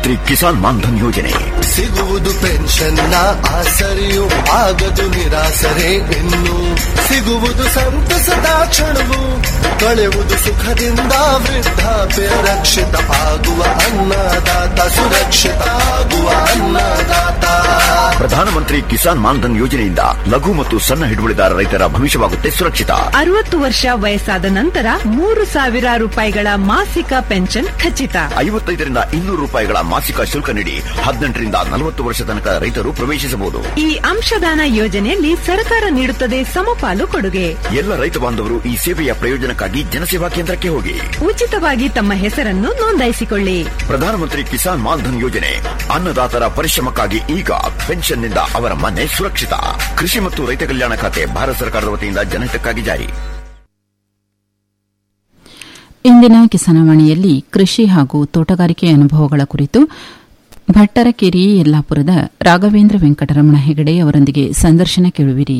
ಪ್ರಧಾನಮಂತ್ರಿ ಕಿಸಾನ್ ಮಾನ್ಧನ್ ಯೋಜನೆ ಸಿಗುವುದು ಪೆನ್ಷನ್ನ ಆಸರೆಯು ಆಗದು ನಿರಾಸರೆ ಇನ್ನು ಸಿಗುವುದು ಸಂತಸದ ಕ್ಷಣವು ಕಳೆಯುವುದು ಸುಖದಿಂದ ವೃದ್ಧಾಪ್ಯ ರಕ್ಷಿತ ಆಗುವ ಅನ್ನದಾತ ಸುರಕ್ಷಿತ ಆಗುವ ಅನ್ನದಾತ ಪ್ರಧಾನಮಂತ್ರಿ ಕಿಸಾನ್ ಮಾನ್ಧನ್ ಯೋಜನೆಯಿಂದ ಲಘು ಮತ್ತು ಸಣ್ಣ ಹಿಡುವಳಿದಾರ ರೈತರ ಭವಿಷ್ಯವಾಗುತ್ತೆ ಸುರಕ್ಷಿತ ಅರವತ್ತು ವರ್ಷ ವಯಸ್ಸಾದ ನಂತರ ಮೂರು ಸಾವಿರ ರೂಪಾಯಿಗಳ ಮಾಸಿಕ ಪೆನ್ಷನ್ ಖಚಿತ ಐವತ್ತೈದರಿಂದ ಇನ್ನೂರು ರೂಪಾಯಿಗಳ ಮಾಸಿಕ ಶುಲ್ಕ ನೀಡಿ ಹದಿನೆಂಟರಿಂದ ನಲವತ್ತು ವರ್ಷ ತನಕ ರೈತರು ಪ್ರವೇಶಿಸಬಹುದು ಈ ಅಂಶದಾನ ಯೋಜನೆಯಲ್ಲಿ ಸರ್ಕಾರ ನೀಡುತ್ತದೆ ಸಮಪಾಲು ಕೊಡುಗೆ ಎಲ್ಲ ರೈತ ಬಾಂಧವರು ಈ ಸೇವೆಯ ಪ್ರಯೋಜನಕ್ಕಾಗಿ ಜನಸೇವಾ ಕೇಂದ್ರಕ್ಕೆ ಹೋಗಿ ಉಚಿತವಾಗಿ ತಮ್ಮ ಹೆಸರನ್ನು ನೋಂದಾಯಿಸಿಕೊಳ್ಳಿ ಪ್ರಧಾನಮಂತ್ರಿ ಕಿಸಾನ್ ಮಾನ್ಧನ್ ಯೋಜನೆ ಅನ್ನದಾತರ ಪರಿಶ್ರಮಕ್ಕಾಗಿ ಈಗ ಪೆನ್ಷನ್ನಿಂದ ಅವರ ಮನೆ ಸುರಕ್ಷಿತ ಕೃಷಿ ಮತ್ತು ರೈತ ಕಲ್ಯಾಣ ಖಾತೆ ಭಾರತ ಸರ್ಕಾರದ ವತಿಯಿಂದ ಜನಹಿತಕ್ಕಾಗಿ ಜಾರಿ ಇಂದಿನ ಕಿಸಾನವಾಣಿಯಲ್ಲಿ ಕೃಷಿ ಹಾಗೂ ತೋಟಗಾರಿಕೆ ಅನುಭವಗಳ ಕುರಿತು ಭಟ್ಟರಕೇರಿ ಯಲ್ಲಾಪುರದ ರಾಘವೇಂದ್ರ ವೆಂಕಟರಮಣ ಹೆಗಡೆ ಅವರೊಂದಿಗೆ ಸಂದರ್ಶನ ಕೇಳುವಿರಿ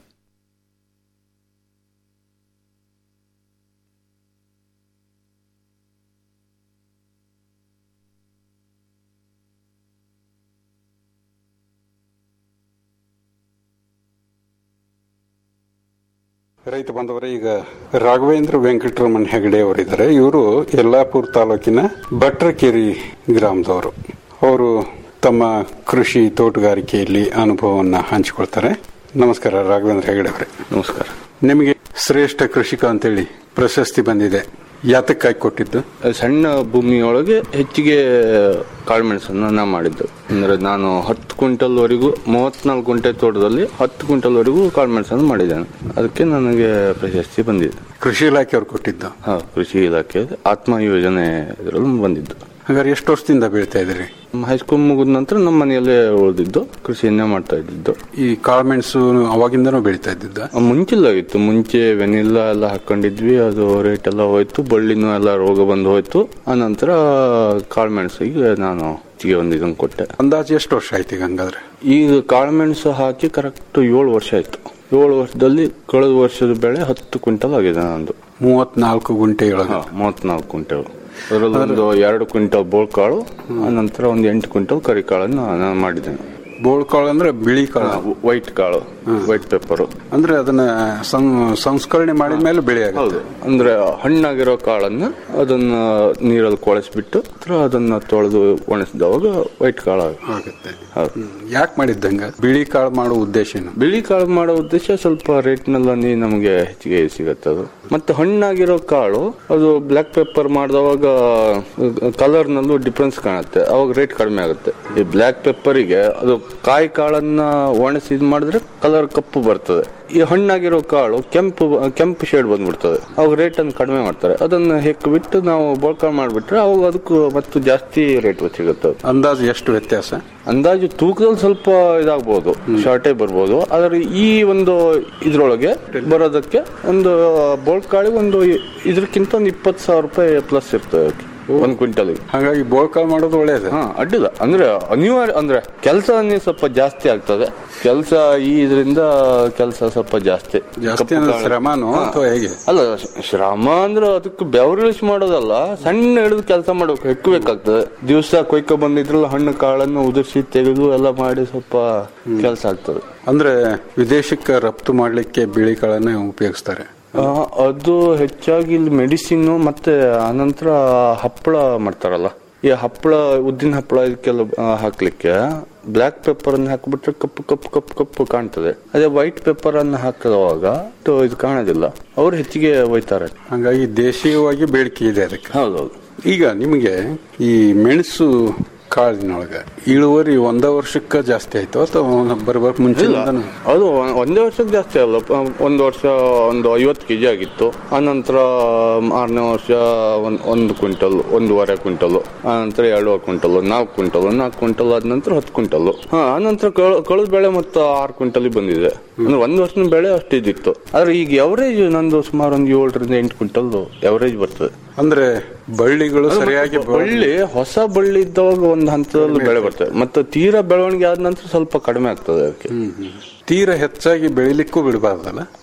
ರೈತ ಬಾಂಧವರೇ ಈಗ ರಾಘವೇಂದ್ರ ವೆಂಕಟರಮಣ ಹೆಗಡೆ ಅವರಿದ್ದಾರೆ ಇವರು ಯಲ್ಲಾಪುರ ತಾಲೂಕಿನ ಭಟ್ರಕೇರಿ ಗ್ರಾಮದವರು ಅವರು ತಮ್ಮ ಕೃಷಿ ತೋಟಗಾರಿಕೆಯಲ್ಲಿ ಅನುಭವವನ್ನು ಹಂಚಿಕೊಳ್ತಾರೆ ನಮಸ್ಕಾರ ರಾಘವೇಂದ್ರ ಹೆಗಡೆ ಅವರೇ ನಮಸ್ಕಾರ ನಿಮಗೆ ಶ್ರೇಷ್ಠ ಕೃಷಿಕ ಅಂತೇಳಿ ಪ್ರಶಸ್ತಿ ಬಂದಿದೆ ಯಾತಕ್ಕಾಗಿ ಕೊಟ್ಟಿದ್ದು ಸಣ್ಣ ಭೂಮಿಯೊಳಗೆ ಹೆಚ್ಚಿಗೆ ಕಾಳುಮೆಣಸನ್ನು ನಾ ಮಾಡಿದ್ದು ಅಂದ್ರೆ ನಾನು ಹತ್ತು ಕ್ವಿಂಟಲ್ ವರೆಗೂ ಮೂವತ್ನಾಲ್ಕು ಗುಂಟೆ ತೋಟದಲ್ಲಿ ಹತ್ತು ಕ್ವಿಂಟಲ್ ವರೆಗೂ ಕಾಳುಮೆಣಸನ್ನು ಮಾಡಿದ್ದೇನೆ ಅದಕ್ಕೆ ನನಗೆ ಪ್ರಶಸ್ತಿ ಬಂದಿದೆ ಕೃಷಿ ಇಲಾಖೆಯವರು ಕೊಟ್ಟಿದ್ದು ಹಾ ಕೃಷಿ ಇಲಾಖೆ ಆತ್ಮ ಯೋಜನೆ ಇದರಲ್ಲಿ ಬಂದಿದ್ದು ಹಾಗಾದ್ರೆ ಎಷ್ಟು ವರ್ಷದಿಂದ ಬೀಳ್ತಾ ಇದ್ರಿ ಹೈಸ್ಕೂಲ್ ಮುಗಿದ ನಂತರ ನಮ್ಮ ಮನೆಯಲ್ಲೇ ಉಳಿದಿದ್ದು ಕೃಷಿಯನ್ನೇ ಮಾಡ್ತಾ ಇದ್ದಿದ್ದು ಈ ಕಾಳುಮೆಣಸು ಅವಾಗಿಂದನೂ ಬೆಳೀತಾ ಇದ್ದಿದ್ದ ಮುಂಚಿಲ್ಲಾಗಿತ್ತು ಮುಂಚೆ ವೆನಿಲ್ಲಾ ಎಲ್ಲ ಹಾಕೊಂಡಿದ್ವಿ ಅದು ರೇಟ್ ಎಲ್ಲ ಹೋಯ್ತು ಬಳ್ಳಿನೂ ಎಲ್ಲ ರೋಗ ಬಂದು ಹೋಯ್ತು ಆನಂತರ ಕಾಳುಮೆಣಸಿಗೆ ನಾನು ಹೆಚ್ಚಿಗೆ ಒಂದು ಇದನ್ನು ಕೊಟ್ಟೆ ಅಂದಾಜು ಎಷ್ಟು ವರ್ಷ ಆಯ್ತು ಈಗ ಹಂಗಾದ್ರೆ ಈಗ ಕಾಳುಮೆಣಸು ಹಾಕಿ ಕರೆಕ್ಟ್ ಏಳು ವರ್ಷ ಆಯ್ತು ಏಳು ವರ್ಷದಲ್ಲಿ ಕಳೆದ ವರ್ಷದ ಬೆಳೆ ಹತ್ತು ಕ್ವಿಂಟಲ್ ಆಗಿದೆ ನಂದು ಮೂವತ್ನಾಲ್ಕು ಗುಂಟೆಯೊಳಗೆ ಮೂವತ್ನಾಲ್ಕು ಕ್ವಿಂಟಲ್ ಅದರಲ್ಲಿ ಒಂದು ಎರಡು ಕ್ವಿಂಟಲ್ ಬೋಳ್ಕಾಳು ನಂತರ ಒಂದು ಎಂಟು ಕ್ವಿಂಟಲ್ ಕರಿಕಾಳನ್ನು ನಾನು ಮಾಡಿದ್ದೇನೆ ಬೋಳ್ಕಾಳು ಅಂದ್ರೆ ಬಿಳಿ ಕಾಳು ವೈಟ್ ಕಾಳು ವೈಟ್ ಪೆಪ್ಪರು ಅಂದ್ರೆ ಅದನ್ನ ಸಂ- ಸಂಸ್ಕರಣೆ ಮಾಡಿದ ಮೇಲೆ ಬೆಳೆ ಹೌದು ಅಂದ್ರೆ ಹಣ್ಣಾಗಿರೋ ಕಾಳನ್ನ ಅದನ್ನ ನೀರಲ್ಲಿ ಕೊಳೆಸ್ಬಿಟ್ಟು ನಂತರ ಅದನ್ನ ತೊಳೆದು ಒಣಸಿದವಾಗ ವೈಟ್ ಕಾಳು ಆಗುತ್ತೆ ಹೌದು ಯಾಕೆ ಮಾಡಿದ್ದಂಗ ಬಿಳಿ ಕಾಳು ಮಾಡೋ ಉದ್ದೇಶ ಏನು ಬಿಳಿ ಕಾಳು ಮಾಡೋ ಉದ್ದೇಶ ಸ್ವಲ್ಪ ರೇಟ್ನಲ್ಲಿ ನಮಗೆ ಹೆಚ್ಚಿಗೆ ಸಿಗತ್ತೆ ಅದು ಮತ್ತೆ ಹಣ್ಣಾಗಿರೋ ಕಾಳು ಅದು ಬ್ಲಾಕ್ ಪೆಪ್ಪರ್ ಮಾಡಿದವಾಗ ಕಲರ್ ನಲ್ಲೂ ಡಿಫ್ರೆನ್ಸ್ ಕಾಣುತ್ತೆ ಅವಾಗ ರೇಟ್ ಕಡಿಮೆ ಆಗುತ್ತೆ ಈ ಬ್ಲಾಕ್ ಪೆಪ್ಪರಿಗೆ ಅದು ಕಾಯಿ ಕಾಳನ್ನ ಒಣಸಿ ಇದ್ ಮಾಡಿದ್ರೆ ಕಲರ್ ಕಪ್ಪು ಬರ್ತದೆ ಈ ಹಣ್ಣಾಗಿರೋ ಕಾಳು ಕೆಂಪು ಕೆಂಪು ಶೇಡ್ ಬಂದ್ಬಿಡ್ತದೆ ಅವಾಗ ರೇಟ್ ಅನ್ನು ಕಡಿಮೆ ಮಾಡ್ತಾರೆ ಅದನ್ನ ಹೆಕ್ ಬಿಟ್ಟು ನಾವು ಬೋಳ್ಕಾಳು ಮಾಡಿಬಿಟ್ರೆ ಅವಾಗ ಅದಕ್ಕೂ ಮತ್ತು ಜಾಸ್ತಿ ರೇಟ್ ಸಿಗುತ್ತೆ ಅದು. ಅಂದಾಜು ಎಷ್ಟು ವ್ಯತ್ಯಾಸ ಅಂದಾಜು ತೂಕದಲ್ಲಿ ಸ್ವಲ್ಪ ಇದಾಗಬಹುದು ಶಾರ್ಟೇಜ್ ಬರ್ಬೋದು ಆದ್ರೆ ಈ ಒಂದು ಇದ್ರೊಳಗೆ ಬರೋದಕ್ಕೆ ಒಂದು ಬೋಳ್ಕಾಳಿ ಒಂದು ಇದಕ್ಕಿಂತ ಒಂದು ಇಪ್ಪತ್ತು ಸಾವಿರ ರೂಪಾಯಿ ಪ್ಲಸ್ ಇರ್ತದೆ ಅದಕ್ಕೆ ಒಂದ್ ಕ್ವಿಂಟಲ್ ಹಾಗಾಗಿ ಬೋಳ್ಕಾಳು ಮಾಡೋದು ಒಳ್ಳೇದು ಹಾ ಅಡ್ಡಿಲ್ಲ ಅಂದ್ರೆ ಅನಿವಾರ್ಯ ಅಂದ್ರೆ ಕೆಲಸ ಸ್ವಲ್ಪ ಜಾಸ್ತಿ ಆಗ್ತದೆ ಕೆಲಸ ಈ ಇದರಿಂದ ಕೆಲಸ ಸ್ವಲ್ಪ ಜಾಸ್ತಿ ಜಾಸ್ತಿ ಕಪ್ಪು ಅಂದ್ರೆ ಕಾಳು- ಶ್ರಮನೋ ಹಾ. ಅಥವಾ ಹೇಗೆ ಅಲ್ಲ ಶ- ಶ್ರಮ ಅಂದ್ರೆ ಅದಕ್ಕೆ ಬೆವರಿಳಿಸಿ ಮಾಡೋದಲ್ಲ ಸಣ್ಣ ಹಿಡಿದು ಕೆಲಸ ಮಾಡ್ಬೇಕು ಹೆಕ್ಕಬೇಕಾಗ್ತದೆ ದಿವಸ ಕೊಯ್ಕೊ ಬಂದಿದ್ರಲ್ಲ ಹಣ್ಣು ಕಾಳನ್ನು ಉದುರಿಸಿ ತೆಗೆದು ಎಲ್ಲ ಮಾಡಿ ಸ್ವಲ್ಪ ಕೆಲಸ ಆಗ್ತದೆ ಅಂದ್ರೆ ವಿದೇಶಕ್ಕೆ ರಫ್ತು ಮಾಡ್ಲಿಕ್ಕೆ ಬಿಳಿ ಕಾಳನ್ನ ಉಪಯೋಗಿಸ್ತಾರೆ ಆ, ಅದು ಹೆಚ್ಚಾಗಿ ಇಲ್ಲಿ ಮೆಡಿಸಿನ್ ಮತ್ತೆ ಆನಂತರ ಹಪ್ಪಳ ಮಾಡ್ತಾರಲ್ಲ ಈ ಹಪ್ಪಳ ಉದ್ದಿನ ಹಪ್ಪಳ ಇದಕ್ಕೆಲ್ಲ ಆ, ಹಾಕ್ಲಿಕ್ಕೆ ಬ್ಲಾಕ್ ಪೆಪ್ಪರ್ ಅನ್ನು ಹಾಕ್ಬಿಟ್ರೆ ಕಪ್ಪು ಕಪ್ಪು ಕಪ್ಪು ಕಪ್ಪು ಕಾಣ್ತದೆ ಅದೇ ವೈಟ್ ಪೆಪ್ಪರ್ ಅನ್ನು ಹಾಕಿದವಾಗ ಇದು ಇದು ಕಾಣೋದಿಲ್ಲ ಅವ್ರು ಹೆಚ್ಚಿಗೆ ಒಯ್ತಾರೆ ಹಾಗಾಗಿ ದೇಶೀಯವಾಗಿ ಬೇಡಿಕೆ ಇದೆ ಅದಕ್ಕೆ ಹೌದೌದು ಈಗ ನಿಮಗೆ ಈ ಮೆಣಸು ಕಾಳಿನೊಳಗ ಇಳುವರಿ ಒಂದ ವರ್ಷಕ್ಕ ಜಾಸ್ತಿ ಆಯ್ತು ಅಥವಾ ಬರ್ಬರ್ ಮುಂಚೆ ಇಲ್ಲ ಅದು ಒ- ಒಂದೇ ವರ್ಷಕ್ಕೆ ಜಾಸ್ತಿ ಅಲ್ಲ ಪ- ಒಂದು ವರ್ಷ ಒಂದು ಐವತ್ತು ಕೆಜಿ ಆಗಿತ್ತು ಆನಂತರ ಆರನೇ ವರ್ಷ ಒಂದ್ ಒಂದು ಕ್ವಿಂಟಲ್ ಒಂದೂವರೆ ಕ್ವಿಂಟಲ್ ಆನಂತರ ಎರಡೂವರೆ ಕ್ವಿಂಟಲ್ ನಾಲ್ಕು ಕ್ವಿಂಟಲ್ ನಾಲ್ಕು ಕ್ವಿಂಟಲ್ ಆದ ನಂತರ ಹತ್ತು ಕ್ವಿಂಟಲ್ ಹಾ ಆನಂತರ ಕಳ- ಕಳೆದ ಬೆಳೆ ಮತ್ತು ಆರು ಕ್ವಿಂಟಲ್ ಬಂದಿದೆ ಅಂದ್ರೆ ಒಂದು ವರ್ಷದ ಬೆಳೆ ಅಷ್ಟು ಇದ್ದಿತ್ತು ಆದ್ರೆ ಈಗ ಎವರೇಜ್ ನಂದು ಸುಮಾರು ಒಂದು ಏಳರಿಂದ ಎಂಟು ಕ್ವಿಂಟಲ್ ಎವರೇಜ್ ಬರ್ತದೆ ಅಂದ್ರೆ ಬಳ್ಳಿಗಳು ಸರಿಯಾಗಿ ಬ- ಬಳ್ಳಿ ಹೊಸ ಬಳ್ಳಿ ಇದ್ದವಾಗ ಒಂದು ಹಂತದಲ್ಲಿ ಬೆಳೆ ಬರ್ತದೆ ಮತ್ತೆ ತೀರಾ ಬೆಳವಣಿಗೆ ಆದ ನಂತರ ಸ್ವಲ್ಪ ಕಡಿಮೆ ಆಗ್ತದೆ ಅದಕ್ಕೆ ತೀರಾ ಹೆಚ್ಚಾಗಿ ಬೆಳಿಲಿಕ್ಕೂ ಬಿಡಬಾರ್ದಲ್ಲ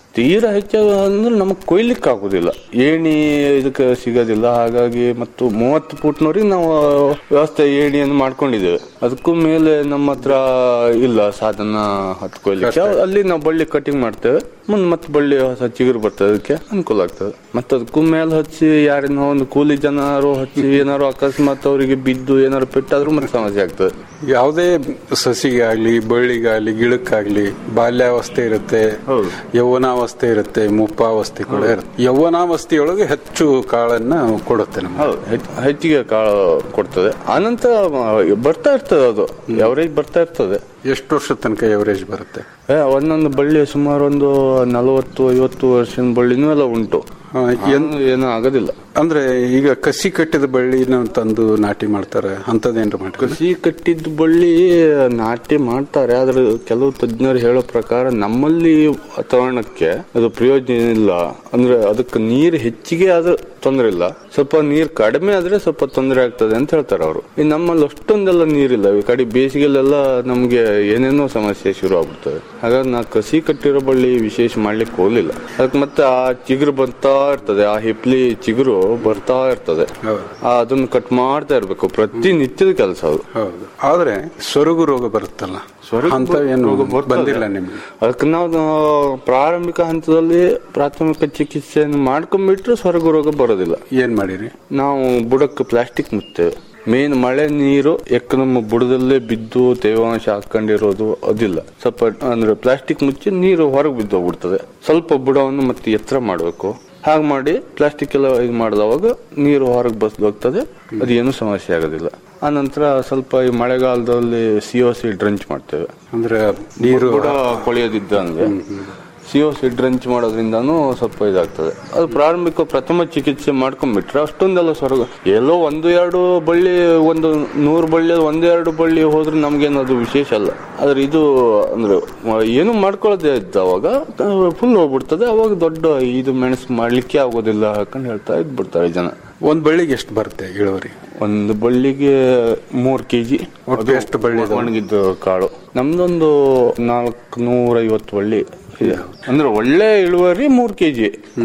ತೀರಾ ಹೆಚ್ಚಾಗ ಅಂದ್ರೆ ನಮಗೆ ಕೊಯ್ಲಿಕ್ಕೆ ಆಗುದಿಲ್ಲ ಏಣಿ ಇದಕ್ಕೆ ಸಿಗೋದಿಲ್ಲ ಹಾಗಾಗಿ ಮತ್ತು ಮೂವತ್ತು ಫೂಟ್ನವ್ರಿಗೆ ನಾವು ವ್ಯವಸ್ಥೆ ಏಣಿಯನ್ನು ಮಾಡ್ಕೊಂಡಿದ್ದೇವೆ ಅದಕ್ಕೂ ಮೇಲೆ ನಮ್ಮ ಹತ್ರ ಇಲ್ಲ ಸಾಧನ ಹತ್ತು ಕೊಯ್ಲಿಕ್ಕೆ ಅಲ್ಲಿ ನಾವು ಬಳ್ಳಿ ಕಟಿಂಗ್ ಮಾಡ್ತೇವೆ ಮುಂದೆ ಮತ್ತೆ ಬಳ್ಳಿ ಹೊಸ ಚಿಗುರು ಬರ್ತದೆ ಅದಕ್ಕೆ ಅನುಕೂಲ ಆಗ್ತದೆ ಮತ್ತೆ ಅದಕ್ಕೂ ಮೇಲೆ ಹಚ್ಚಿ ಯಾರನ್ನ ಒಂದು ಕೂಲಿ ಜನರು ಹಚ್ಚಿ ಏನಾರು ಅಕಸ್ಮಾತ್ ಅವರಿಗೆ ಬಿದ್ದು ಏನಾರು ಪೆಟ್ಟಾದ್ರೂ ಮತ್ತೆ ಸಮಸ್ಯೆ ಆಗ್ತದೆ ಯಾವುದೇ ಸಸಿಗಾಗ್ಲಿ ಬಳ್ಳಿಗಾಗ್ಲಿ ಗಿಡಕ್ಕಾಗ್ಲಿ ಬಾಲ್ಯಾವಸ್ಥೆ ಇರುತ್ತೆ ಹೌದು. ಯೌವನಾವಸ್ಥೆ ಇರುತ್ತೆ ಮುಪ್ಪಾವಸ್ಥೆ ಕೂಡ ಇರುತ್ತೆ ಯೌವನಾವಸ್ಥೆಯೊಳಗೆ ಹೆಚ್ಚು ಕಾಳನ್ನ ಕೊಡುತ್ತೆ ನಮ್ಗೆ ಹೌದು ಹೆಚ್- ಹೆಚ್ಚಿಗೆ ಕಾಳು ಕೊಡ್ತದೆ ಆನಂತರ ಮ- ಬರ್ತಾ ಇರ್ತದೆ ಅದು ಅವರೇಜ್ ಬರ್ತಾ ಇರ್ತದೆ ಎಷ್ಟು ವರ್ಷದ ತನಕ ಎವರೇಜ್ ಬರುತ್ತೆ ಏ, ಒಂದೊಂದು ಬಳ್ಳಿ ಸುಮಾರು ಒಂದು ನಲವತ್ತು ಐವತ್ತು ವರ್ಷದ ಬಳ್ಳಿನೂ ಎಲ್ಲ ಉಂಟು ಆ, ಏನ್- ಏನೂ ಆಗೋದಿಲ್ಲ ಅಂದ್ರೆ ಈಗ ಕಸಿ ಕಟ್ಟಿದ ಬಳ್ಳಿನ ತಂದು ನಾಟಿ ಮಾಡ್ತಾರೆ ಅಂತದೇನ್ರ ಮಾಡ್ತಾರೆ ಕಸಿ ಕಟ್ಟಿದ್ದ ಬಳ್ಳಿ ನಾಟಿ ಮಾಡ್ತಾರೆ ಆದ್ರೆ ಕೆಲವು ತಜ್ಞರು ಹೇಳೋ ಪ್ರಕಾರ ನಮ್ಮಲ್ಲಿ ವಾತಾವರಣಕ್ಕೆ ಅದು ಪ್ರಯೋಜನ ಇಲ್ಲ ಅಂದ್ರೆ ಅದಕ್ಕೆ ನೀರು ಹೆಚ್ಚಿಗೆ ಆದ್ರೆ ತೊಂದರೆ ಇಲ್ಲ ಸ್ವಲ್ಪ ನೀರು ಕಡಿಮೆ ಆದ್ರೆ ಸ್ವಲ್ಪ ತೊಂದರೆ ಆಗ್ತದೆ ಅಂತ ಹೇಳ್ತಾರೆ ಅವರು ಈ ನಮ್ಮಲ್ಲಿ ಅಷ್ಟೊಂದೆಲ್ಲ ನೀರಿಲ್ಲ ಈ ಕಡೆ ಬೇಸಿಗೆಲೆಲ್ಲ ನಮ್ಗೆ ಏನೇನೋ ಸಮಸ್ಯೆ ಶುರು ಆಗ್ಬಿಡ್ತದೆ ಹಾಗಾಗಿ ನಾ ಕಸಿ ಕಟ್ಟಿರೋ ಬಳ್ಳಿ ವಿಶೇಷ ಮಾಡ್ಲಿಕ್ಕೆ ಹೋಗ್ಲಿಲ್ಲ ಅದಕ್ಕೆ ಮತ್ತೆ ಆ ಚಿಗುರು ಬರ್ತಾ ಇರ್ತದೆ ಆ ಹಿಪ್ಲಿ ಚಿಗುರು ಬರ್ತಾ ಇರ್ತದೆ ಹೌದು. ಆ, ಅದನ್ನ ಕಟ್ ಮಾಡ್ತಾ ಇರ್ಬೇಕು ಪ್ರತಿ ನಿತ್ಯದ ಕೆಲಸ ಅದು ಹೌದು ಆದ್ರೆ ಸೊರಗು ರೋಗ ಬರುತ್ತಲ್ಲ ಅಂತ ಏನು ಬಂದಿಲ್ಲ ನಿಮ್ಗೆ ಅದಕ್ಕೆ ನಾವು ಪ್ರಾರಂಭಿಕ ಹಂತದಲ್ಲಿ ಪ್ರಾಥಮಿಕ ಚಿಕಿತ್ಸೆಯನ್ನು ಮಾಡ್ಕೊಂಡ್ಬಿಟ್ರೆ ಸ್ವರ್ಗ ರೋಗ ಬರೋದಿಲ್ಲ ಏನ್ ಮಾಡಿರಿ ನಾವು ಬುಡಕ್ಕೆ ಪ್ಲಾಸ್ಟಿಕ್ ಮುಚ್ತೇವೆ ಮೇನ್ ಮಳೆ ನೀರು ಎಕ್ಕ ನಮ್ಮ ಬುಡದಲ್ಲೇ ಬಿದ್ದು ತೇವಾಂಶ ಹಾಕೊಂಡಿರೋದು ಅದಿಲ್ಲ ಸ್ವಲ್ಪ ಅಂದ್ರೆ ಪ್ಲಾಸ್ಟಿಕ್ ಮುಚ್ಚಿ ನೀರು ಹೊರಗೆ ಬಿದ್ದು ಹೋಗ್ಬಿಡ್ತದೆ ಸ್ವಲ್ಪ ಬುಡವನ್ನು ಮತ್ತೆ ಎತ್ತರ ಮಾಡಬೇಕು ಹಾಗೆ ಮಾಡಿ ಪ್ಲಾಸ್ಟಿಕ್ ಎಲ್ಲ ಇದು ಮಾಡಿದವಾಗ ನೀರು ಹೊರಗೆ ಬಸ್ದು ಹೋಗ್ತದೆ ಅದೇನು ಸಮಸ್ಯೆ ಆಗೋದಿಲ್ಲ ಆನಂತರ ಸ್ವಲ್ಪ ಈ ಮಳೆಗಾಲದಲ್ಲಿ ಸಿ ಒ ಸಿ ಡ್ರಂಚ್ ಮಾಡ್ತೇವೆ ಅಂದ್ರೆ ನೀರು ಬುಡ ಕೊಳೆಯೋದಿದ್ದಂಗೆ ಸಿ ಒ ಸಿ ಡ್ರಂಚ್ ಮಾಡೋದ್ರಿಂದಾನು ಸ್ವಲ್ಪ ಇದಾಗ್ತದೆ ಅದು ಪ್ರಾರಂಭಿಕ ಪ್ರಥಮ ಚಿಕಿತ್ಸೆ ಮಾಡ್ಕೊಂಡ್ಬಿಟ್ರೆ ಅಷ್ಟೊಂದೆಲ್ಲ ಸ್ವರ್ಗ ಎಲ್ಲೋ ಒಂದು ಎರಡು ಬಳ್ಳಿ ಒಂದು ನೂರು ಬಳ್ಳಿ ಒಂದು ಎರಡು ಬಳ್ಳಿ ಹೋದ್ರೆ ನಮ್ಗೇನು ಅದು ವಿಶೇಷ ಅಲ್ಲ ಆದ್ರೆ ಇದು ಅಂದ್ರೆ ಮ- ಏನು ಮಾಡ್ಕೊಳ್ಳೋದೇ ಇದ್ದವಾಗ ಫುಲ್ ಹೋಗ್ಬಿಡ್ತದೆ ಅವಾಗ ದೊಡ್ಡ ಇದು ಮೆಣಸು ಮಾಡ್ಲಿಕ್ಕೆ ಆಗೋದಿಲ್ಲ ಹಾಕೊಂಡು ಹೇಳ್ತಾ ಇದ್ಬಿಡ್ತಾರೆ ಜನ ಒಂದ್ ಬಳ್ಳಿಗೆ ಎಷ್ಟು ಬರುತ್ತೆ ಇಳುವರಿ ಒಂದು ಬಳ್ಳಿಗೆ ಮೂರ್ ಕೆಜಿ ಒಟ್ಟು ಎಷ್ಟು ಬಳ್ಳಿ ಇದಾವೆ? ಒಣಗಿದ್ದು ಕಾಳು ನಮ್ದೊಂದು ನಾಲ್ಕು ನೂರ ಐವತ್ತು ಬಳ್ಳಿ ಇದೆ ಅಂದ್ರೆ ಒಳ್ಳೆ ಇಳುವರಿ ಮೂರ್ ಕೆಜಿ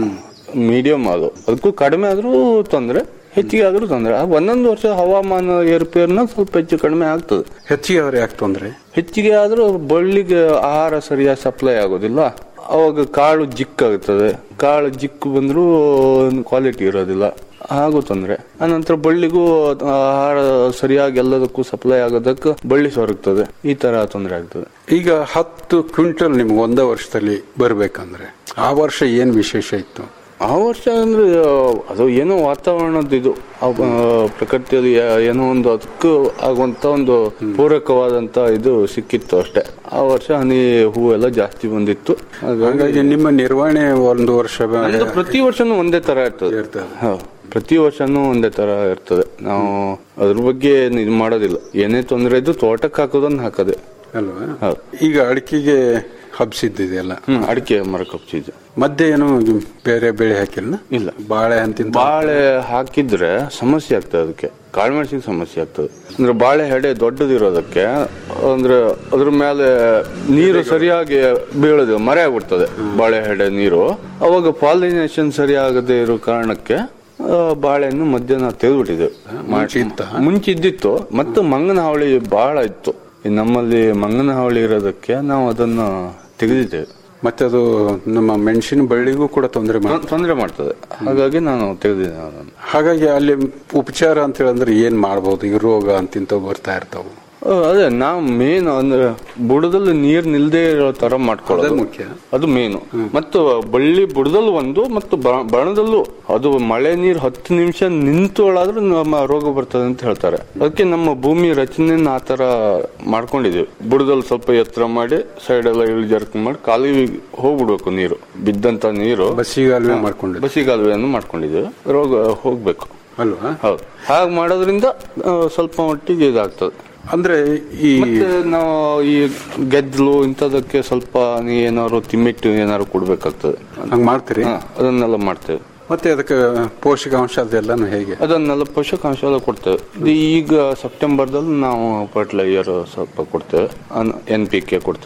ಮೀಡಿಯಂ ಅದು ಅದಕ್ಕೂ ಕಡಿಮೆ ಆದ್ರೂ ತೊಂದ್ರೆ ಹೆಚ್ಚಿಗೆ ಆದ್ರೂ ತೊಂದ್ರೆ ಆ ಒಂದೊಂದು ವರ್ಷ ಹವಾಮಾನ ಏರುಪೇರ್ನ ಸ್ವಲ್ಪ ಹೆಚ್ಚು ಕಡಿಮೆ ಆಗ್ತದೆ ಹೆಚ್ಚಿಗೆ ಅವ್ರು ಯಾಕೆ ತೊಂದ್ರೆ ಹೆಚ್ಚಿಗೆ ಆದ್ರೂ ಬಳ್ಳಿಗೆ ಆಹಾರ ಸರಿಯಾಗಿ ಸಪ್ಲೈ ಆಗೋದಿಲ್ಲ ಅವಾಗ ಕಾಳು ಜಿಕ್ಕಾಗುತ್ತದೆ ಕಾಳು ಜಿಕ್ಕು ಬಂದ್ರೂ ಕ್ವಾಲಿಟಿ ಇರೋದಿಲ್ಲ ಹಾಗೂ ತೊಂದ್ರೆ ಆನಂತರ ಬಳ್ಳಿಗೂ ಆಹಾರ ಸರಿಯಾಗಿ ಎಲ್ಲದಕ್ಕೂ ಸಪ್ಲೈ ಆಗೋದಕ್ಕೆ ಬಳ್ಳಿ ಸೊರಗ್ತದೆ ಈ ತರ ತೊಂದರೆ ಆಗ್ತದೆ ಈಗ ಹತ್ತು ಕ್ವಿಂಟಲ್ ನಿಮ್ಗೆ ಒಂದೇ ವರ್ಷದಲ್ಲಿ ಬರ್ಬೇಕಂದ್ರೆ ಆ ವರ್ಷ ಏನ್ ವಿಶೇಷ ಇತ್ತು ಆ ವರ್ಷ ಅಂದ್ರೆ ಆ, ಅದು ಏನೋ ವಾತಾವರಣದ ಇದು ಆ, ಆ, ಪ್ರಕೃತಿಯಲ್ಲಿ ಯಾ- ಏನೋ ಒಂದು ಅದಕ್ಕೂ ಆಗುವಂತ ಒಂದು ಪೂರಕವಾದಂತ ಇದು ಸಿಕ್ಕಿತ್ತು ಅಷ್ಟೇ ಆ ವರ್ಷ ಹನಿ ಹೂವು ಎಲ್ಲ ಜಾಸ್ತಿ ಬಂದಿತ್ತು ಹಾಗಾಗಿ ಹಾಗಾಗಿ ನಿಮ್ಮ ನಿರ್ವಹಣೆ ಒಂದು ವರ್ಷ ನಮ್ದು ಪ್ರತಿ ವರ್ಷನೂ ಒಂದೇ ತರ ಇರ್ತದೆ ಇರ್ತದೆ. ಹೌದು. ಪ್ರತಿ ವರ್ಷನೂ ಒಂದೇ ತರ ಇರ್ತದೆ ನಾವು ಅದ್ರ ಬಗ್ಗೆ ಏನ್ ಇದು ಮಾಡೋದಿಲ್ಲ ಏನೇ ತೊಂದರೆ ಇದ್ದು ತೋಟಕ್ಕೆ ಹಾಕೋದನ್ನ ಹಾಕದೆ ಅಲ್ವಾ ಹೌದು. ಈಗ ಅಡಿಕೆಗೆ ಹಬ್ಸಿದ್ದಿದೆಯಲ್ಲ ಹ್ಮ್ ಅಡಿಕೆ ಮರ ಕಪ್ಸಿದ್ದು ಮಧ್ಯೆ ಏನು ಬೇರೆ ಬೆಳೆ ಹಾಕಿಲ್ಲ ಇಲ್ಲ. ಬಾಳೆ ಅಂತಿಂತ ಬಾಳೆ ಹಾಕಿದ್ರೆ ಸಮಸ್ಯೆ ಆಗ್ತದೆ ಅದಕ್ಕೆ ಕಾಳುಮೆಣಸಿಗೆ ಸಮಸ್ಯೆ ಆಗ್ತದೆ ಅಂದ್ರೆ ಬಾಳೆ ಹೆಡೆ ದೊಡ್ಡದಿರೋದಕ್ಕೆ ಅಂದ್ರೆ ಅದ್ರ ಮೇಲೆ ನೀರು ಸರಿಯಾಗಿ ಬೀಳೋದು ಮರೆ ಆಗ್ಬಿಡ್ತದೆ ಬಾಳೆ ಹೆಡೆ ನೀರು ಅವಾಗ ಪಾಲಿನೇಷನ್ ಸರಿಯಾಗದೇ ಇರೋ ಕಾರಣಕ್ಕೆ ಆ, ಬಾಳೆಯನ್ನು ಮಧ್ಯಾಹ್ನ ತೆಗೆದ್ಬಿಟ್ಟಿದ್ದೇವೆ ಮುಂಚೆ ಇತ್ತಾ? ಮುಂಚೆ ಇದ್ದಿತ್ತು ಮತ್ತು ಮಂಗನ ಹಾವಳಿ ಬಹಳ ಇತ್ತು ಈ ನಮ್ಮಲ್ಲಿ ಮಂಗನ ಹಾವಳಿ ಇರೋದಕ್ಕೆ ನಾವು ಅದನ್ನ ತೆಗೆದಿದ್ದೇವೆ ಮತ್ತೆ ಅದು ನಮ್ಮ ಮೆಣಸಿನ ಬಳ್ಳಿಗೂ ಕೂಡ ತೊಂದರೆ ಮಾಡಿ ತೊಂದರೆ ಮಾಡ್ತದೆ ಹಾಗಾಗಿ ನಾನು ತೆಗೆದಿದ್ದೇನೆ ಅದನ್ನು ಹಾಗಾಗಿ ಅಲ್ಲಿ ಉಪಚಾರ ಅಂತ ಹೇಳಿದ್ರೆ ಏನ್ ಮಾಡ್ಬೋದು ಈಗ ರೋಗ ಅಂತಿಂತ ಬರ್ತಾ ಇರ್ತಾವ ಆ, ಅದೇ ನಾವು ಮೇನ್ ಅಂದ್ರೆ ಬುಡದಲ್ಲಿ ನೀರ್ ನಿಲ್ದೇ ಇರೋ ತರ ಮಾಡ್ಕೊಳ್ಳೋದು ಅದೇ ಮುಖ್ಯ. ಅದು ಮೇನು ಮತ್ತು ಬಳ್ಳಿ ಬುಡದಲ್ಲೂ ಒಂದು ಮತ್ತು ಬ- ಬಣದಲ್ಲೂ ಅದು ಮಳೆ ನೀರು ಹತ್ತು ನಿಮಿಷ ನಿಂತೊಳಾದ್ರೂ ನಮ್ಮ ರೋಗ ಬರ್ತದೆ ಅಂತ ಹೇಳ್ತಾರೆ ಅದಕ್ಕೆ ನಮ್ಮ ಭೂಮಿ ರಚನೆನ ಆ ತರ ಮಾಡ್ಕೊಂಡಿದೀವಿ ಬುಡದಲ್ಲಿ ಸ್ವಲ್ಪ ಎತ್ತರ ಮಾಡಿ ಸೈಡ್ ಎಲ್ಲ ಇಳಿಜಾರ್ಕ್ ಮಾಡಿ ಕಾಲುವೆ ಹೋಗ್ಬಿಡ್ಬೇಕು ನೀರು ಬಿದ್ದಂತ ನೀರು ಬಸ್ಸಿಗಾಲುವೆ ಮಾಡ್ಕೊಂಡಿದ್ದು ಬಸಿಗಾಲುವೆಯನ್ನು ಮಾಡ್ಕೊಂಡಿದ್ದೀವಿ ರೋಗ ಹೋಗ್ಬೇಕು ಅಲ್ವಾ ಹೌದು ಹಾಗೆ ಮಾಡೋದ್ರಿಂದ ಆ, ಸ್ವಲ್ಪ ಮಟ್ಟಿಗೆ ಇದಾಗ್ತದೆ ಅಂದ್ರೆ ಈ ಮತ್ತೆ ನಾವು ಈ ಗೆದ್ದಲು ಇಂಥದಕ್ಕೆ ಸ್ವಲ್ಪ ನೀ ಏನಾದ್ರು ತಿಮ್ಮಿಟ್ಟು ಏನಾದ್ರು ಕೊಡ್ಬೇಕಾಗ್ತದೆ ಹಂಗ್ ಮಾಡ್ತೀರಿ ಹಾ, ಅದನ್ನೆಲ್ಲ ಮಾಡ್ತೇವೆ ಮತ್ತೆ ಅದಕ್ಕೆ ಪೋಷಕಾಂಶ ಅದೆಲ್ಲಾನು ಹೇಗೆ ಅದನ್ನೆಲ್ಲ ಪೋಷಕಾಂಶ ಎಲ್ಲ ಕೊಡ್ತೇವೆ ಇದು ಈಗ ಸೆಪ್ಟೆಂಬರ್ದಲ್ಲಿ ನಾವು ಫರ್ಟಿಲೈಸರ್ ಸ್ವಲ್ಪ ಕೊಡ್ತೇವೆ ಎನ್ ಪಿ ಕೆ ಕೊಡ್ತೇವೆ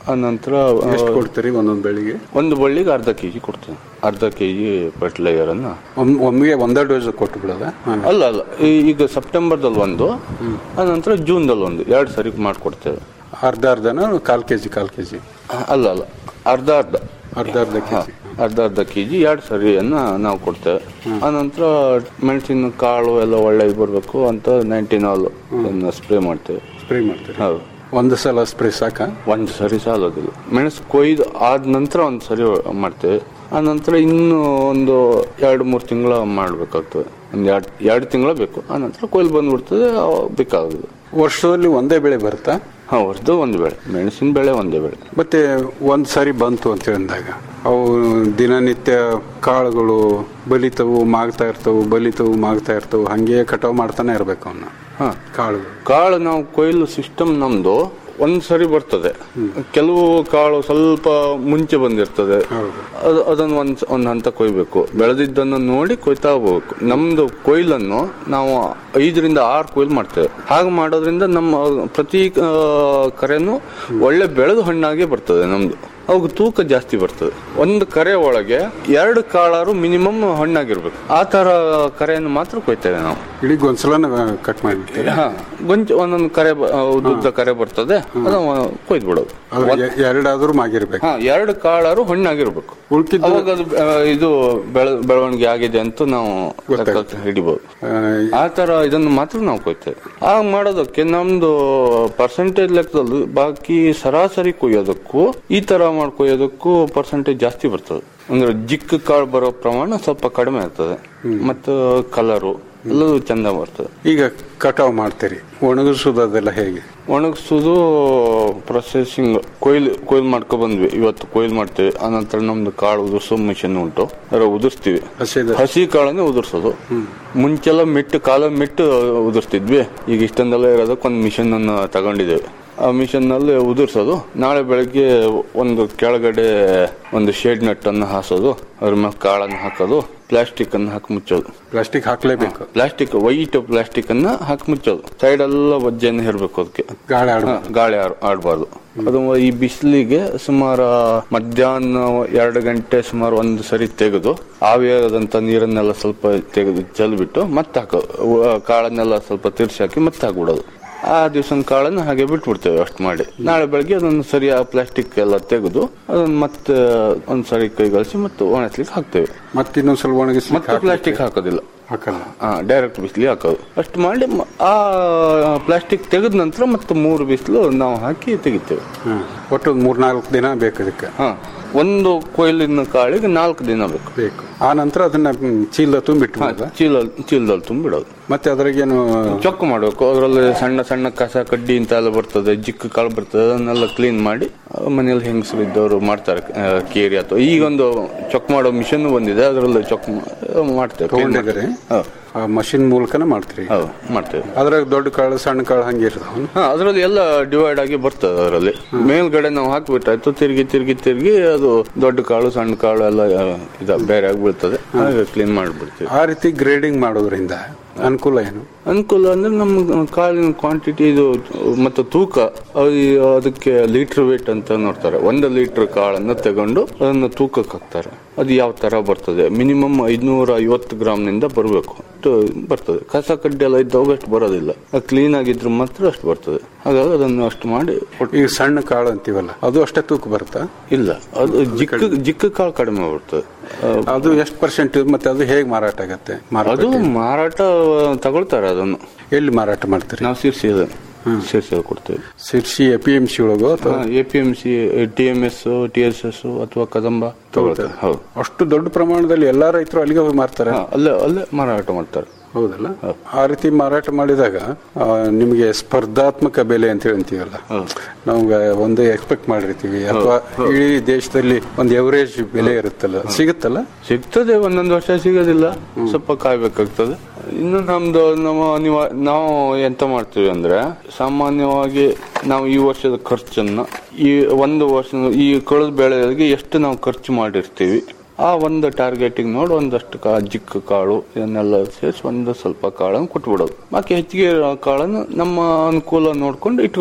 ಆ ನಂತರ ಆ, ಎಷ್ಟು ಕೊಡ್ತೀರಿ ಒಂದೊಂದು ಬೆಳಿಗ್ಗೆ ಒಂದು ಬಳ್ಳಿಗೆ ಅರ್ಧ ಕೆಜಿ ಕೊಡ್ತೇನೆ ಅರ್ಧ ಕೆಜಿ ಫರ್ಟಿಲೈಸರ್ ಅನ್ನ ಒಮ್- ಒಮ್ಮೆಗೆ ಒಂದೇ ಡೋಸ್ ಕೊಟ್ಟು ಬಿಡೋದ ಅಲ್ಲ ಅಲ್ಲ ಈ- ಈಗ ಸೆಪ್ಟೆಂಬರ್ದಲ್ಲಿ ಒಂದು ಆ ನಂತರ ಜೂನ್ದಲ್ಲಿ ಒಂದು ಎರಡು ಸರಿ ಮಾಡಿಕೊಡ್ತೇವೆ ಅರ್ಧ ಅರ್ಧನ ಕಾಲ್ ಕೆಜಿ ಕಾಲ್ ಕೆಜಿ ಅಲ್ಲ ಅಲ್ಲ ಅರ್ಧ ಅರ್ಧ ಅರ್ಧ ಅರ್ಧ ಕೆಜಿ ಅರ್ಧ ಅರ್ಧ ಕೆಜಿ ಎರಡು ಸರಿಯನ್ನ ನಾವು ಕೊಡ್ತೇವೆ ಆನಂತರ ಮೆಣಸಿನ ಕಾಳು ಎಲ್ಲ ಒಳ್ಳೆದು ಬರಬೇಕು ಅಂತ ನೈಂಟೀನ್ ಆಲ್ ಸ್ಪ್ರೇ ಮಾಡ್ತೇವೆ ಸ್ಪ್ರೇ ಮಾಡ್ತೀರಿ ಹೌದು ಒಂದು ಸಲ ಸ್ಪ್ರೇ ಸಾಕ ಒಂದು ಸರಿ ಸಾಲೋದಿಲ್ಲ ಮೆಣಸು ಕೊಯ್ದು ಆದ ನಂತರ ಒಂದು ಸರಿ ಮಾಡ್ತೇವೆ ಆ ನಂತರ ಇನ್ನು ಒಂದು ಎರಡು ಮೂರು ತಿಂಗಳ ಮಾಡಬೇಕಾಗ್ತದೆ ಒಂದು ಎರಡು ಎರಡು ತಿಂಗಳ ಬೇಕು ಆ ನಂತರ ಕೊಯ್ಲು ಬಂದ್ಬಿಡ್ತದೆ ಅವಾಗ ಬೇಕಾಗೋದಿಲ್ಲ ವರ್ಷದಲ್ಲಿ ಒಂದೇ ಬೆಳೆ ಬರುತ್ತಾ ಹಾಂ ವರ್ಷದ ಒಂದು ಬೆಳೆ ಮೆಣಸಿನ ಬೆಳೆ ಒಂದೇ ಬೆಳೆ ಮತ್ತೆ ಒಂದ್ ಸಾರಿ ಬಂತು ಅಂತ ಹೇಳಿದಾಗ ಅವು ದಿನನಿತ್ಯ ಕಾಳುಗಳು ಬಲಿತವು ಮಾಗ್ತಾ ಇರ್ತವು ಬಲಿತವು ಮಾಗ್ತಾ ಇರ್ತವು ಹಂಗೆ ಕಟಾವ್ ಮಾಡ್ತಾನೆ ಇರ್ಬೇಕು ಅವನ್ನ ಹಾಂ ಕಾಳುಗಳು ಕಾಳು ನಾವು ಕೊಯ್ಲು ಸಿಸ್ಟಮ್ ನಮ್ದು ಒಂದ್ ಸರಿ ಬರ್ತದೆ ಕೆಲವು ಕಾಳು ಸ್ವಲ್ಪ ಮುಂಚೆ ಬಂದಿರ್ತದೆ ಅದು ಅದನ್ನು ಒಂದ್ ಒಂದ್ ಹಂತ ಕೊಯ್ಬೇಕು ಬೆಳೆದಿದ್ದನ್ನು ನೋಡಿ ಕೊಯ್ತಾ ಹೋಗ್ಬೇಕು ನಮ್ದು ಕೊಯ್ಲನ್ನು ನಾವು ಐದರಿಂದ ಆರು ಕೊಯ್ಲು ಮಾಡ್ತೇವೆ ಹಾಗೆ ಮಾಡೋದ್ರಿಂದ ನಮ್ಮ ಪ್ರತಿ ಆ, ಕರೆನೂ ಒಳ್ಳೆ ಬೆಳೆದು ಹಣ್ಣಾಗೆ ಬರ್ತದೆ ನಮ್ದು ಅವಾಗ ತೂಕ ಜಾಸ್ತಿ ಬರ್ತದೆ ಒಂದು ಕರೆ ಒಳಗೆ ಎರಡು ಕಾಳಾರು ಮಿನಿಮಮ್ ಹಣ್ಣಾಗಿರ್ಬೇಕು ಆ ತರ ಕರೆಯನ್ನು ಮಾತ್ರ ಕೊಯ್ತೇವೆ ನಾವು ಇಡೀ ಒಂದ್ಸಲ ಕಟ್ ಮಾಡಿಬಿಡ್ತೀರಿ ಹಾ ಗೊಂಚ ಒಂದೊಂದು ಕರೆ ಬ- ಆ, ಉದ್ದುದ್ದ ಕರೆ ಬರ್ತದೆ ಅದನ್ನ ಕೊಯ್ದು ಬಿಡೋದು ಅದ್ರ ಎ- ಎರಡಾದ್ರೂ ಮಾಗಿರ್ಬೇಕು ಹಾ ಎರಡು ಕಾಳಾರು ಹಣ್ಣಾಗಿರ್ಬೇಕು ಉಳ್ಕಿದ್ದು ಅವಾಗ ಅದು ಆ, ಇದು ಬೆಳ ಬೆಳವಣಿಗೆ ಆಗಿದೆ ಅಂತ ನಾವು ಗೊತ್ತಾಗುತ್ತೆ. ಲೆಕ್ಕ ಹಿಡಿಬಹುದು ಆ, ಆ ತರ ಇದನ್ನು ಮಾತ್ರ ನಾವು ಕೊಯ್ತೇವೆ ಆ ಮಾಡೋದಕ್ಕೆ ನಮ್ದು ಪರ್ಸೆಂಟೇಜ್ ಲೆಕ್ಕದಲ್ಲಿ ಬಾಕಿ ಸರಾಸರಿ ಕೊಯ್ಯೋದಕ್ಕೂ ಈ ತರ ಮಾಡಿ ಕೊಯ್ಯೋದಕ್ಕೂ ಪರ್ಸೆಂಟೇಜ್ ಜಾಸ್ತಿ ಬರ್ತದೆ ಅಂದ್ರೆ ಜಿಕ್ಕ ಕಾಳು ಬರೋ ಪ್ರಮಾಣ ಸ್ವಲ್ಪ ಕಡಿಮೆ ಇರ್ತದೆ ಮತ್ತು ಕಲರು ಎಲ್ಲವೂ ಚಂದ ಬರ್ತದೆ ಈಗ ಕಟಾವ್ ಮಾಡ್ತೀರಿ ಒಣಗಿಸೋದು ಅದೆಲ್ಲ ಹೇಗೆ ಒಣಗಿಸೋದು ಪ್ರೊಸೆಸಿಂಗ್ ಕೊಯ್ಲು ಕೊಯ್ಲು ಮಾಡ್ಕೊ ಬಂದ್ವಿ ಇವತ್ತು ಕೊಯ್ಲು ಮಾಡ್ತೇವೆ ಆನಂತರ ನಮ್ದು ಕಾಳು ಉದುರ್ಸೋ ಮಿಷನ್ ಉಂಟು ಅದರ ಉದುರ್ಸ್ತೀವಿ ಹಸಿದ ಹಸಿ ಕಾಳನ್ನೇ ಉದುರ್ಸೋದು ಮುಂಚೆಲ್ಲ ಮೆಟ್ಟು ಕಾಲ ಮೆಟ್ಟು ಉದುರ್ಸ್ತಿದ್ವಿ ಈಗ ಇಷ್ಟೊಂದೆಲ್ಲ ಇರೋದಕ್ಕೆ ಒಂದು ಮಿಷನ್ ಅನ್ನು ತಗೊಂಡಿದ್ದೇವೆ ಆ ಮಿಷನ್ ನಲ್ಲಿ ಉದುರ್ಸೋದು ನಾಳೆ ಬೆಳಗ್ಗೆ ಒಂದು ಕೆಳಗಡೆ ಒಂದು ಶೇಡ್ ನಟ್ ಅನ್ನು ಹಾಸೋದು ಅದ್ರ ಮೇಲೆ ಕಾಳನ್ನು ಹಾಕೋದು ಪ್ಲಾಸ್ಟಿಕ್ ಅನ್ನು ಹಾಕಿ ಮುಚ್ಚೋದು ಪ್ಲಾಸ್ಟಿಕ್ ಹಾಕ್ಲೇಬೇಕು ಪ್ಲಾಸ್ಟಿಕ್ ವೈಟ್ ಪ್ಲಾಸ್ಟಿಕ್ ಅನ್ನ ಹಾಕಿ ಮುಚ್ಚೋದು ಸೈಡ್ ಎಲ್ಲ ವಜ್ಜೆಯನ್ನು ಹೇರ್ಬೇಕು ಅದಕ್ಕೆ ಗಾಳಿ ಆಡ ಹಾ, ಗಾಳಿ ಆಡ್- ಆಡ್ಬಾರ್ದು ಅದು ಈ ಬಿಸಿಲಿಗೆ ಸುಮಾರು ಮಧ್ಯಾಹ್ನ ಎರಡು ಗಂಟೆ ಸುಮಾರು ಒಂದು ಸರಿ ತೆಗೆದು ಆವಿಯಾದಂತ ನೀರನ್ನೆಲ್ಲ ಸ್ವಲ್ಪ ತೆಗೆದು ಚೆಲ್ಬಿಟ್ಟು ಮತ್ತೆ ಹಾಕೋ ಉ- ಕಾಳನ್ನೆಲ್ಲ ಸ್ವಲ್ಪ ತಿರ್ಸಿ ಹಾಕಿ ಮತ್ತೆ ಹಾಕ್ಬಿಡೋದು ಆ ದಿವಸ ಕಾಳನ್ನು ಹಾಗೆ ಬಿಟ್ಬಿಡ್ತೇವೆ ಅಷ್ಟು ಮಾಡಿ ನಾಳೆ ಬೆಳಗ್ಗೆ ಅದನ್ನು ಸರಿ ಆ ಪ್ಲಾಸ್ಟಿಕ್ ಎಲ್ಲ ತೆಗೆದು ಅದನ್ನು ಮತ್ತೆ ಒಂದ್ ಸರಿ ಕೈಗಳಿಸಿ ಮತ್ತೆ ಒಣಸ್ಲಿಕ್ಕೆ ಹಾಕ್ತೇವೆ ಮತ್ತೆ ಇನ್ನೊಂದ್ಸಲ ಒಣಗಿಸಿ ಮತ್ತೆ ಪ್ಲಾಸ್ಟಿಕ್ ಹಾಕೋದಿಲ್ಲ ಹಾಕಲ್ಲ ಡೈರೆಕ್ಟ್ ಬಿಸಿಲಿ ಹಾಕೋದು ಅಷ್ಟು ಮಾಡಿ ಮ- ಆ ಪ್ಲಾಸ್ಟಿಕ್ ತೆಗೆದ ನಂತರ ಮತ್ತೆ ಮೂರು ಬಿಸಿಲು ನಾವು ಹಾಕಿ ತೆಗಿತೇವೆ ಹ್ಮ್. ಒಟ್ಟು ಒಂದ್ ಮೂರ್ನಾಲ್ಕು ದಿನ ಬೇಕು ಅದಕ್ಕೆ ಹಾ ಒಂದು ಕೊಯ್ಲಿನ ಕಾಳಿಗೆ ನಾಲ್ಕು ದಿನ ಬೇಕು ಬೇಕು ಆ ನಂತರ ಅದನ್ನ ಹ್ಮ್, ಚೀಲ ತುಂಬಿಟ್ಟು ಹಾ, ಚೀಲ ಚೀಲದಲ್ಲಿ ತುಂಬಿಡೋದು ಮತ್ತೆ ಅದ್ರಾಗೇನು ಚೊಕ್ಕ ಮಾಡಬೇಕು ಅದರಲ್ಲಿ ಸಣ್ಣ ಸಣ್ಣ ಕಸ ಕಡ್ಡಿ ಅಂತ ಎಲ್ಲ ಬರ್ತದೆ ಜಿಕ್ಕ ಕಾಳು ಬರ್ತದೆ ಅದನ್ನೆಲ್ಲ ಕ್ಲೀನ್ ಮಾಡಿ ಆ, ಮನೇಲಿ ಹೆಂಗಸರು ಇದ್ದವರು ಮಾಡ್ತಾರೆ ಆ, ಕೇರಿ ಅಥವಾ ಈಗೊಂದು ಚೊಕ್ ಮಾಡೋ ಮಿಷನ್ ಬಂದಿದೆ ಅದರಲ್ಲಿ ಚೊಕ್ ಮಾ- ಮಾಡ್ತೇವೆ clean ತಗೊಂಡಿದ್ದೀರಿ ಮಾಡ್ತೇವೆ. ಹೌದು ಆ ಮಷಿನ್ ಮೂಲಕನೇ ಮಾಡ್ತೀರಿ ಹೌದು ಮಾಡ್ತೇವೆ ಅದ್ರಾಗ ದೊಡ್ಡ ಕಾಳು ಸಣ್ಣ ಕಾಳು ಹಂಗೆ ಇರ್ತಾವ ಹಾ ಅದರಲ್ಲಿ ಎಲ್ಲ ಡಿವೈಡ್ ಆಗಿ ಬರ್ತದೆ ಅದರಲ್ಲಿ ಮೇಲ್ಗಡೆ ನಾವು ಹಾಕ್ಬಿಟ್ರಾಯ್ತು ತಿರುಗಿ ತಿರುಗಿ ತಿರುಗಿ ಅದು ದೊಡ್ಡ ಕಾಳು ಸಣ್ಣ ಕಾಳು ಎಲ್ಲ ಆ, ಇದ ಬೇರೆ ಆಗಿ ಬೀಳ್ತದೆ ಹಾಗೆ ಕ್ಲೀನ್ ಮಾಡಿಬಿಡ್ತೀವಿ ಆ ರೀತಿ ಗ್ರೇಡಿಂಗ್ ಮಾಡೋದ್ರಿಂದ ಅನುಕೂಲ ಏನು ಅನುಕೂಲ ಅಂದ್ರೆ ನಮ್ಮ ಕಾಳಿನ ಕ್ವಾಂಟಿಟಿ ಇದು ಮತ್ತು ತೂಕ ಅದು ಅದಕ್ಕೆ ಲೀಟರ್ ವೇಟ್ ಅಂತ ನೋಡ್ತಾರೆ ಒಂದು ಲೀಟರ್ ಕಾಳನ್ನ ತಗೊಂಡು ಅದನ್ನ ತೂಕಕ್ಕೆ ಹಾಕ್ತಾರೆ ಅದು ಯಾವ ತರ ಬರ್ತದೆ ಮಿನಿಮಮ್ ಐದ್ನೂರ ಐವತ್ತು ಗ್ರಾಮ್ನಿಂದ ಬರಬೇಕು ಅಷ್ಟು ಬರ್ತದೆ ಕಸ ಕಡ್ಡಿ ಎಲ್ಲ ಇದ್ದವಾಗ ಅಷ್ಟು ಬರೋದಿಲ್ಲ ಅದು ಕ್ಲೀನ್ ಆಗಿದ್ರೆ ಮಾತ್ರ ಅಷ್ಟು ಬರ್ತದೆ ಹಾಗಾಗಿ ಅದನ್ನು ಅಷ್ಟು ಮಾಡಿ ಕೊಟ್ಟು ಈಗ ಸಣ್ಣ ಕಾಳು ಅಂತೀವಲ್ಲ ಅದು ಅಷ್ಟೇ ತೂಕ ಬರುತ್ತಾ ಇಲ್ಲ ಅದು ಜಿಕ್ಕ ಜಿಕ್ಕ ಕಾಳು ಕಡಿಮೆ ಬರ್ತದೆ ಆ, ಅದು ಎಷ್ಟು ಪರ್ಸೆಂಟ್ ಮತ್ತೆ ಅದು ಹೇಗೆ ಮಾರಾಟ ಆಗತ್ತೆ ಅದು ಮಾರುಕಟ್ಟೆ ಮಾರಾಟ ತಗೊಳ್ತಾರೆ ಅದನ್ನು ಎಲ್ಲಿ ಮಾರಾಟ ಮಾಡ್ತೀರಿ ನಾವು ಸಿರ್ಸಿ ಅದನ್ನು ಸಿರ್ಸಿ ಕೊಡ್ತೇವೆ Sirsi A P M C ಒಳಗೋ ಅಥವಾ A P M C T M S T S S ಅಥವಾ ಕದಂಬ ತಗೊಳ್ತಾರೆ ಹೌದು ಅಷ್ಟು ದೊಡ್ಡ ಪ್ರಮಾಣದಲ್ಲಿ ಎಲ್ಲಾ ರೈತರು ಅಲ್ಲಿಗೆ ಹೋಗಿ ಮಾರ್ತಾರೆ ಹಾ, ಅಲ್ಲೇ ಅಲ್ಲೇ ಮಾರಾಟ ಮಾಡ್ತಾರೆ ಹೌದಲ್ಲ ಆ ರೀತಿ ಮಾರಾಟ ಮಾಡಿದಾಗ ಆ, ನಿಮಗೆ ಸ್ಪರ್ಧಾತ್ಮಕ ಬೆಲೆ ಅಂತ ಹೇಳ್ತೀವಲ್ಲ ನಾವು ಒಂದು ಎಕ್ಸ್ಪೆಕ್ಟ್ ಮಾಡಿರ್ತೀವಿ ಅಥವಾ ಇಡೀ ದೇಶದಲ್ಲಿ ಒಂದು ಎವರೇಜ್ ಬೆಲೆ ಇರುತ್ತಲ್ಲ ಸಿಗುತ್ತಲ್ಲ ಸಿಗ್ತದೆ ಒಂದೊಂದು ವರ್ಷ ಸಿಗೋದಿಲ್ಲ ಸ್ವಲ್ಪ ಕಾಯ್ಬೇಕಾಗ್ತದೆ ಇನ್ನು ನಮ್ದು ನಮ್ಮ ಅನಿವಾ- ನಾವು ಎಂತ ಮಾಡ್ತೀವಿ ಅಂದ್ರೆ ಸಾಮಾನ್ಯವಾಗಿ ನಾವು ಈ ವರ್ಷದ ಖರ್ಚನ್ನ ಈ ಒಂದು ವರ್ಷ ಈ ಕಳೆದ ಬೆಳೆಗೆ ಎಷ್ಟು ನಾವು ಖರ್ಚು ಮಾಡಿರ್ತೀವಿ ಆ ಒಂದು ಟಾರ್ಗೆಟಿಗೆ ನೋಡಿ ಒಂದಷ್ಟು ಕಾ ಜಿಕ್ಕ ಕಾಳು ಇದನ್ನೆಲ್ಲ ಸೇರಿಸಿ ಒಂದು ಸ್ವಲ್ಪ ಕಾಳನ್ನು ಕೊಟ್ಬಿಡೋದು ಬಾಕಿ ಹೆಚ್ಚಿಗೆ ಇರೋ ಕಾಳನ್ನು ನಮ್ಮ ಅನುಕೂಲ ನೋಡ್ಕೊಂಡು ಇಟ್ಕೊಳ್ಬಹುದು